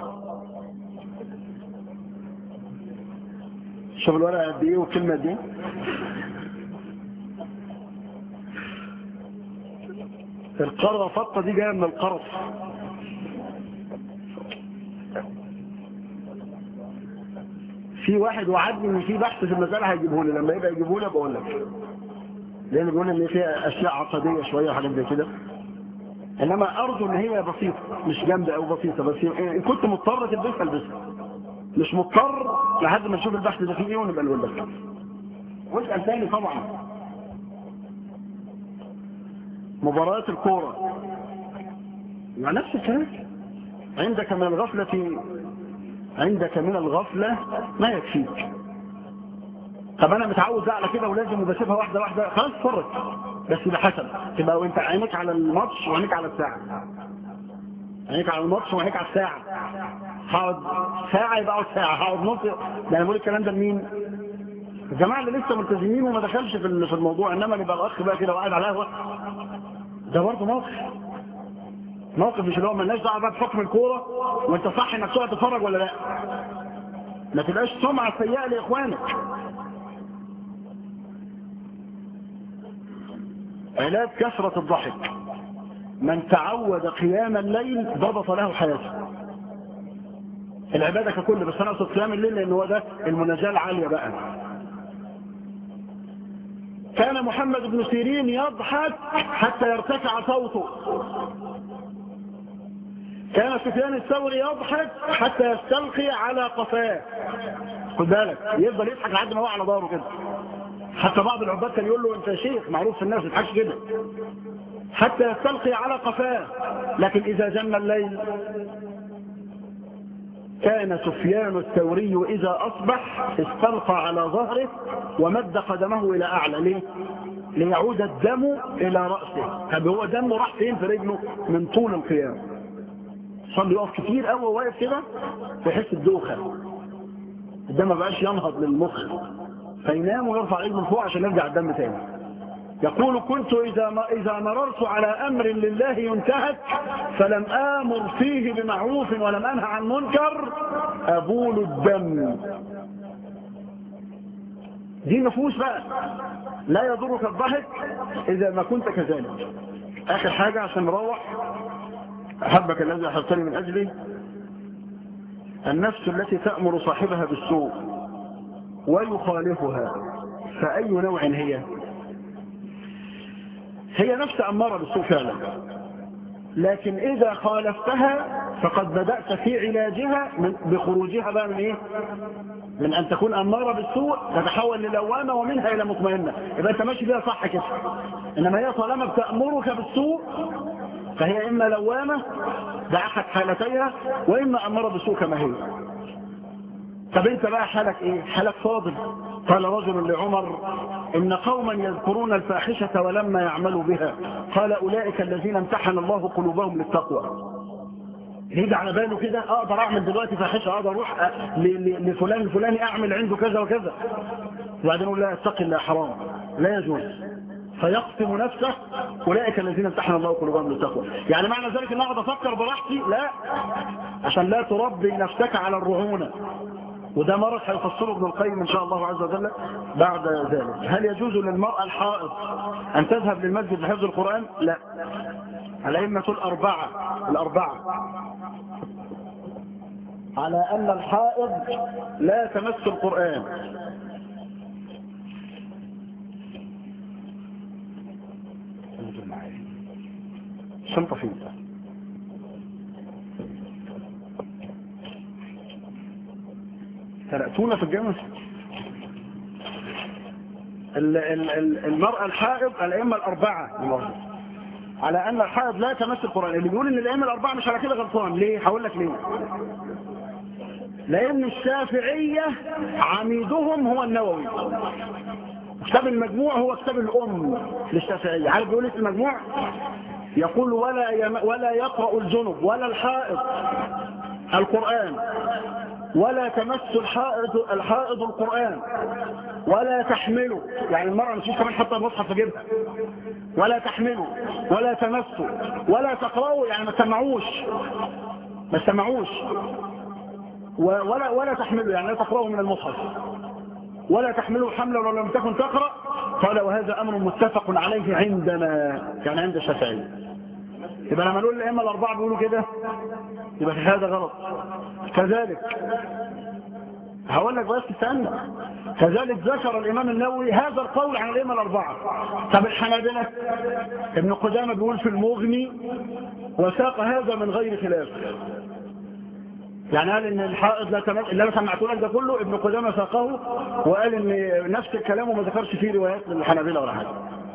شوف الورقة قد إيه والكلمة دي القرى فتة دي جاية من القرص في واحد وعدني ان في بحث في المسألة هيجيبه لي لما يبقى يجيبه لي بقول لك لان بيقول ان فيها اشياء عقدية شوية وحاجات زي كده انما ارجو ان هي بسيطة مش جامدة او بسيطة بس ان كنت مضطر تلبسها البسها مش مضطر لحد ما نشوف البحث ده فيه ايه ونبقى نقول لك واسأل تاني طبعا مباريات الكورة مع نفس الكلام عندك من الغفلة عندك من الغفلة ما يكفيك طب انا متعود بقى على كده ولازم وبسيبها واحده واحده خلاص اتفرج بس بحسب تبقى وانت عينيك على الماتش وعينيك على الساعه عينيك على الماتش وعينيك على الساعه هقعد ساعه يبقى اقعد ساعه هقعد نص ده انا بقول الكلام ده لمين؟ الجماعه اللي لسه ملتزمين وما دخلش في في الموضوع انما اللي بقى الاخ بقى كده وقاعد على القهوه ده برضه موقف موقف مش اللي هو مالناش دعوه بقى بحكم الكوره وانت صح انك تقعد تتفرج ولا لا ما تبقاش سمعه سيئه لاخوانك علاج كثرة الضحك من تعود قيام الليل ضبط له حياته العبادة ككل بس أنا أقصد قيام الليل لأن هو ده المناجاة العالية بقى كان محمد بن سيرين يضحك حتى يرتفع صوته كان سفيان الثوري يضحك حتى يستلقي على قفاه خد بالك يفضل يضحك لحد ما هو على ظهره كده حتى بعض العباد كان يقول له انت شيخ معروف في الناس ما تضحكش كده حتى يستلقي على قفاه لكن اذا جن الليل كان سفيان الثوري إذا أصبح استلقى على ظهره ومد قدمه إلى أعلى ليه؟ ليعود الدم إلى رأسه طب هو دمه راح فين في رجله من طول القيام صلي يقف كتير قوي واقف كده بيحس الدوخة الدم ما بقاش ينهض للمخ فينام ويرفع رجله من فوق عشان يرجع الدم تاني يقول كنت إذا ما إذا مررت على أمر لله ينتهك فلم آمر فيه بمعروف ولم أنهى عن منكر أبول الدم دي نفوس بقى لا يضرك الضحك إذا ما كنت كذلك آخر حاجة عشان نروح أحبك الذي أحبتني من أجلي النفس التي تأمر صاحبها بالسوء ويخالفها فأي نوع هي هي نفس أمارة بالسوء فعلا لكن إذا خالفتها فقد بدأت في علاجها من بخروجها بقى من إيه؟ من أن تكون أمارة بالسوء تتحول للوامة ومنها إلى مطمئنة يبقى أنت ماشي فيها صح كده إنما هي طالما بتأمرك بالسوء فهي إما لوامة ده أحد حالتيها وإما أمارة بالسوء كما هي طب انت بقى حالك ايه حالك فاضل قال رجل لعمر ان قوما يذكرون الفاحشة ولما يعملوا بها قال اولئك الذين امتحن الله قلوبهم للتقوى يجي على باله كده اقدر اعمل دلوقتي فاحشة اقدر اروح لفلان الفلاني اعمل عنده كذا وكذا وبعدين يقول لا اتق الله حرام لا يجوز فيقسم نفسه اولئك الذين امتحن الله قلوبهم للتقوى يعني معنى ذلك ان اقعد افكر براحتي لا عشان لا تربي نفسك على الرعونه وده مرض هيفسره ابن القيم ان شاء الله عز وجل بعد ذلك هل يجوز للمرأة الحائض ان تذهب للمسجد لحفظ القرآن لا الأئمة الأربعة الأربعة على أن الحائض لا تمس القرآن شنطة فيه سرقتونا في الجامعة المرأة الحائض الأئمة الأربعة على أن الحائض لا تمس القرآن اللي بيقول إن الأئمة الأربعة مش على كده غلطان ليه؟ هقول لك ليه لأن الشافعية عميدهم هو النووي كتاب المجموع هو كتاب الأم للشافعية عارف بيقول في المجموع يقول ولا يم... ولا يقرأ الجنب ولا الحائض القرآن ولا تمس الحائض الحائض القرآن ولا تحمله يعني المرأة مش كمان حتى المصحف في جيبها ولا تحمله ولا تمسه ولا تقرأه يعني ما تسمعوش ما تسمعوش ولا ولا تحمله يعني لا تقرأه من المصحف ولا تحمله حملا ولو لم تكن تقرأ قال وهذا أمر متفق عليه عندنا يعني عند الشافعي يبقى لما نقول الأئمة الأربعة بيقولوا كده يبقى هذا غلط كذلك هقول لك بس استنى كذلك ذكر الإمام النووي هذا القول عن الأئمة الأربعة طب الحنابلة ابن قدامة بيقول في المغني وساق هذا من غير خلاف يعني قال ان الحائض لا تمام اللي انا سمعته لك ده كله ابن قدامه ساقه وقال ان نفس الكلام وما ذكرش فيه روايات للحنابلة ولا حاجه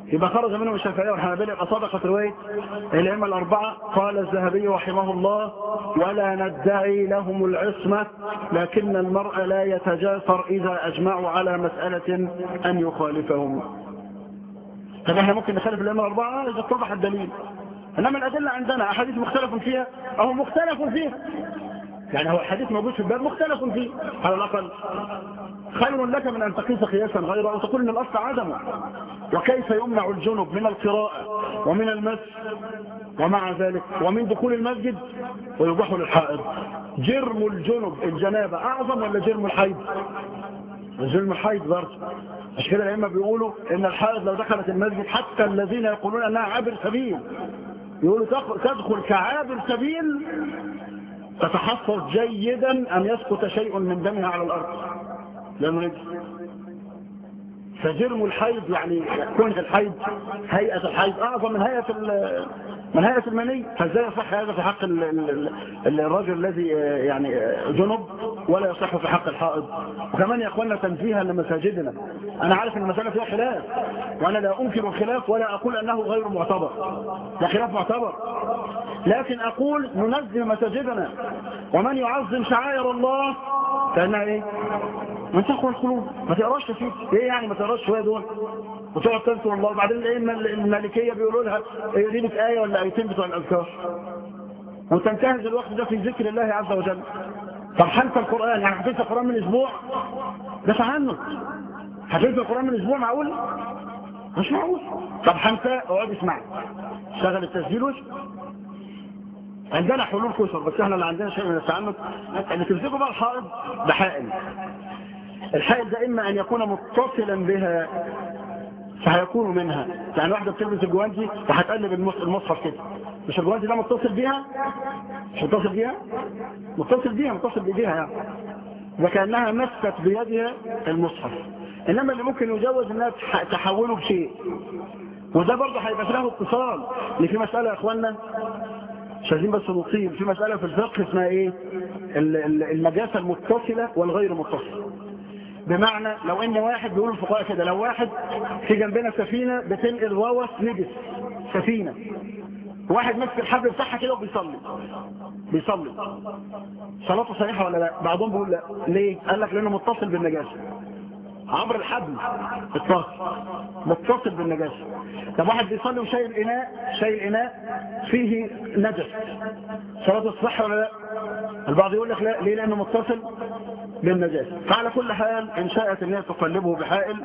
يبقى خرج منهم الشافعية والحنابلة يبقى صدقت رواية الأئمة الأربعة قال الذهبي رحمه الله ولا ندعي لهم العصمة لكن المرء لا يتجاسر إذا أجمعوا على مسألة أن يخالفهم طب احنا ممكن نخالف الأئمة الأربعة إذا اتضح الدليل إنما الأدلة عندنا أحاديث مختلف فيها أو مختلف فيها يعني هو الحديث موجود في الباب مختلف فيه على الأقل خير لك من أن تقيس قياسا غيره وتقول أن الأصل عدمه وكيف يمنع الجنب من القراءة ومن المس ومع ذلك ومن دخول المسجد ويباح للحائض جرم الجنب الجنابة أعظم ولا جرم الحيض جرم الحيض برضه مش كده الأئمة بيقولوا إن الحائض لو دخلت المسجد حتى الذين يقولون أنها عابر سبيل يقولوا تدخل كعابر سبيل تتحفظ جيدا أن يسقط شيء من دمها على الأرض لأنه نجس فجرم الحيض يعني كون الحيض هيئة الحيض أعظم من هيئة من هيئة المني فازاي يصح هذا في حق الرجل الذي يعني جنب ولا يصح في حق الحائض وكمان يا اخوانا تنزيها لمساجدنا انا عارف ان المسألة فيها خلاف وانا لا انكر الخلاف ولا اقول انه غير معتبر ده خلاف معتبر لكن اقول ننزه مساجدنا ومن يعظم شعائر الله فانها ايه من تقوى القلوب ما تقراش فيه ايه يعني ما تقراش شويه دول وتقعد تذكر الله وبعدين الائمه المالكيه بيقولوا لها دي لك ايه ولا ايتين بتوع الاذكار وتنتهز الوقت ده في ذكر الله عز وجل طب حنت القران يعني حفظت القران من اسبوع ده تعنت حفظت القران من اسبوع معقول مش معقول طب حنت اقعد اسمع شغل التسجيل وش عندنا حلول كسر بس احنا اللي عندنا شيء من التعنت ان تمسكوا بقى الحائض بحائل الحائل ده إما أن يكون متصلا بها فهيكون منها يعني واحدة بتلبس الجوانتي وهتقلب المصحف كده مش الجوانتي ده متصل بيها مش متصل بيها متصل بيها متصل بإيديها يعني وكأنها مست بيدها المصحف إنما اللي ممكن يجوز إنها تحوله بشيء وده برضه هيبقى له اتصال اللي في مسألة يا إخواننا مش عايزين بس نصيب في مسألة في الفقه اسمها إيه المجاسة المتصلة والغير متصلة بمعنى لو ان واحد بيقول الفقهاء كده لو واحد في جنبنا سفينة بتنقل روث نجس سفينة واحد ماسك الحبل بتاعها كده وبيصلي بيصلي صلاته صحيحة ولا لا بعضهم بيقول لا ليه قال لك لانه متصل بالنجاسة عبر الحبل اتصل متصل بالنجاسة طب واحد بيصلي وشايل اناء شايل اناء فيه نجس صلاته صح ولا لا البعض يقول لك لا ليه لانه متصل بالنجاسة فعلى كل حال إن شاءت أن هي تقلبه بحائل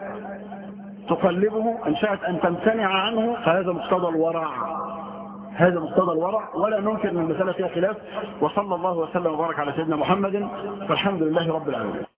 تقلبه إن شاءت أن تمتنع عنه فهذا مقتضى الورع هذا مقتضى الورع ولا ننكر من المسألة فيها خلاف وصلى الله وسلم وبارك على سيدنا محمد والحمد لله رب العالمين